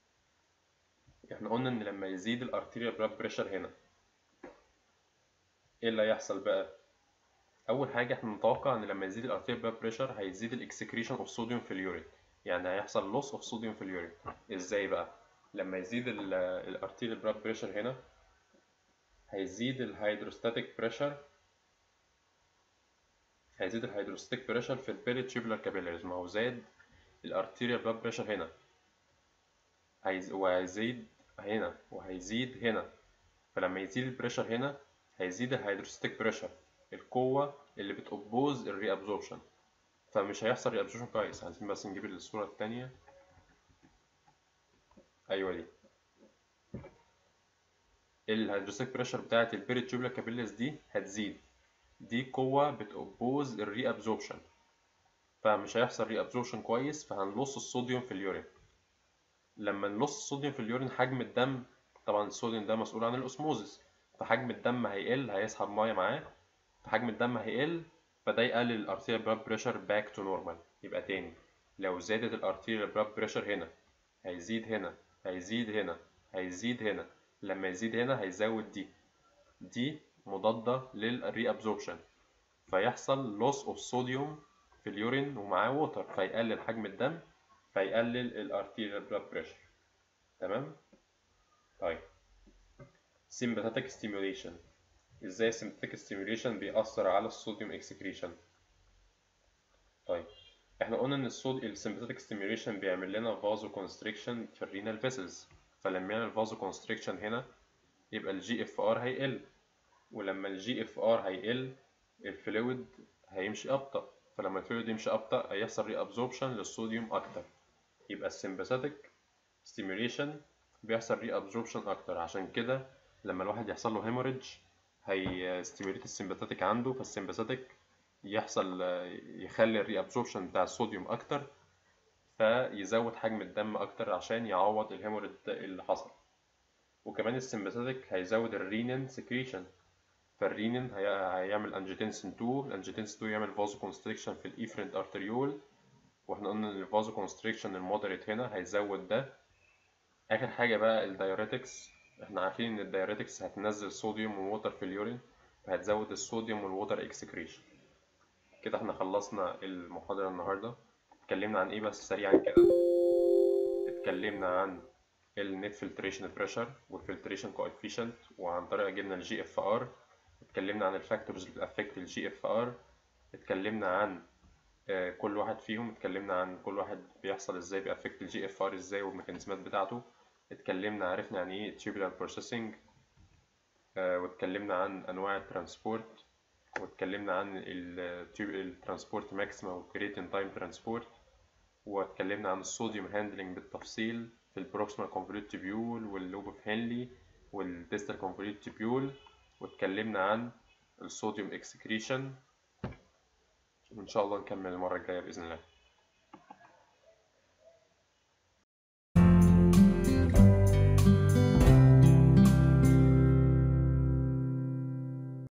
احنا قلنا ان لما يزيد الارتيريال blood pressure هنا ايه اللي هيحصل بقى اول حاجة احنا نتوقع ان لما يزيد الارتيريال blood pressure هيزيد الاكسكريشن اوف صوديوم في اليورين يعني هيحصل loss of صوديوم في اليورين ازاي بقى لما يزيد الارتيريال blood pressure هنا هيزيد الهيدروستاتيك بريشر هيزيد الهيدروستاتيك بريشر في البيريتيوبولار كابيلاريز ما هو زاد الارتيريال بلاد بريشر هنا هيز... وهيزيد هنا وهيزيد هنا فلما يزيد البريشر هنا هيزيد الهيدروستاتيك بريشر القوة اللي بتأوبوز الري ابزوربشن فمش هيحصل ري ابزوربشن كويس عايزين بس نجيب الصورة التانية أيوة دي الهيدروستاتيك بريشر بتاعت البيريتيوبولار كابيلاريز دي هتزيد دي قوة بتأوبوز الري ابزوربشن فمش هيحصل ري ابزوربشن كويس فهنلص الصوديوم في اليورين لما نلص الصوديوم في اليورين حجم الدم طبعا الصوديوم ده مسؤول عن الاسموزس فحجم الدم هيقل هيسحب ميه معاه فحجم الدم هيقل فده يقلل الارتيريال بلاد بريشر باك تو نورمال يبقى تاني لو زادت الارتيريال بلاد بريشر هنا هيزيد هنا هيزيد هنا هيزيد هنا لما يزيد هنا هيزود دي دي مضادة للري ابزوربشن فيحصل loss of صوديوم في اليورين ومعاه ووتر فيقلل حجم الدم فيقلل الارتيريال بلاد بريشر تمام طيب sympathetic stimulation ازاي السمباتيك ستيميوليشن بيأثر على الصوديوم اكسكريشن طيب احنا قلنا ان الصود السمباتيك ستيميوليشن بيعمل لنا فازو كونستريكشن في الرينال فيسلز فلما يعمل فازو كونستريكشن هنا يبقى الجي اف ار هيقل ولما الجي اف ار هيقل الفلويد هيمشي ابطأ فلما الفلويد يمشي ابطأ هيحصل ري ابزوربشن للصوديوم اكتر يبقى السمباثيك ستيميوليشن بيحصل ري ابزوربشن اكتر عشان كده لما الواحد يحصل له هيموريدج هيستيميوليت السمباثيك عنده فالسمباثيك يحصل يخلي الري ابزوربشن بتاع الصوديوم اكتر فيزود حجم الدم اكتر عشان يعوض الهيموريد اللي حصل وكمان السمباثيك هيزود الرينين سكريشن فالرينين هيعمل انجيتنسين 2 الانجيتنسين 2 يعمل فازو كونستريكشن في الايفرنت ارتريول واحنا قلنا ان الفازو كونستريكشن المودريت هنا هيزود ده اخر حاجه بقى الدايوريتكس احنا عارفين ان الدايوريتكس هتنزل صوديوم ووتر في اليورين فهتزود الصوديوم والووتر اكسكريشن كده احنا خلصنا المحاضره النهارده اتكلمنا عن ايه بس سريعا كده اتكلمنا عن النت فلتريشن بريشر والفلتريشن كوفيشنت وعن طريقه جبنا الجي اف ار اتكلمنا عن الفاكتورز اللي بتأفكت الجي اف ار اتكلمنا عن كل واحد فيهم اتكلمنا عن كل واحد بيحصل ازاي بيأفكت الجي اف ار ازاي والميكانيزمات بتاعته اتكلمنا عرفنا يعني ايه tubular processing واتكلمنا عن انواع الترانسبورت واتكلمنا عن الترانسبورت ماكسيما والكريتين تايم ترانسبورت واتكلمنا عن الصوديوم هاندلنج بالتفصيل في البروكسيمال كونفوليوت تيبيول واللوب اوف هنلي والديستال كونفوليوت تيبيول واتكلمنا عن الصوديوم اكسكريشن وان شاء الله نكمل المره الجايه باذن الله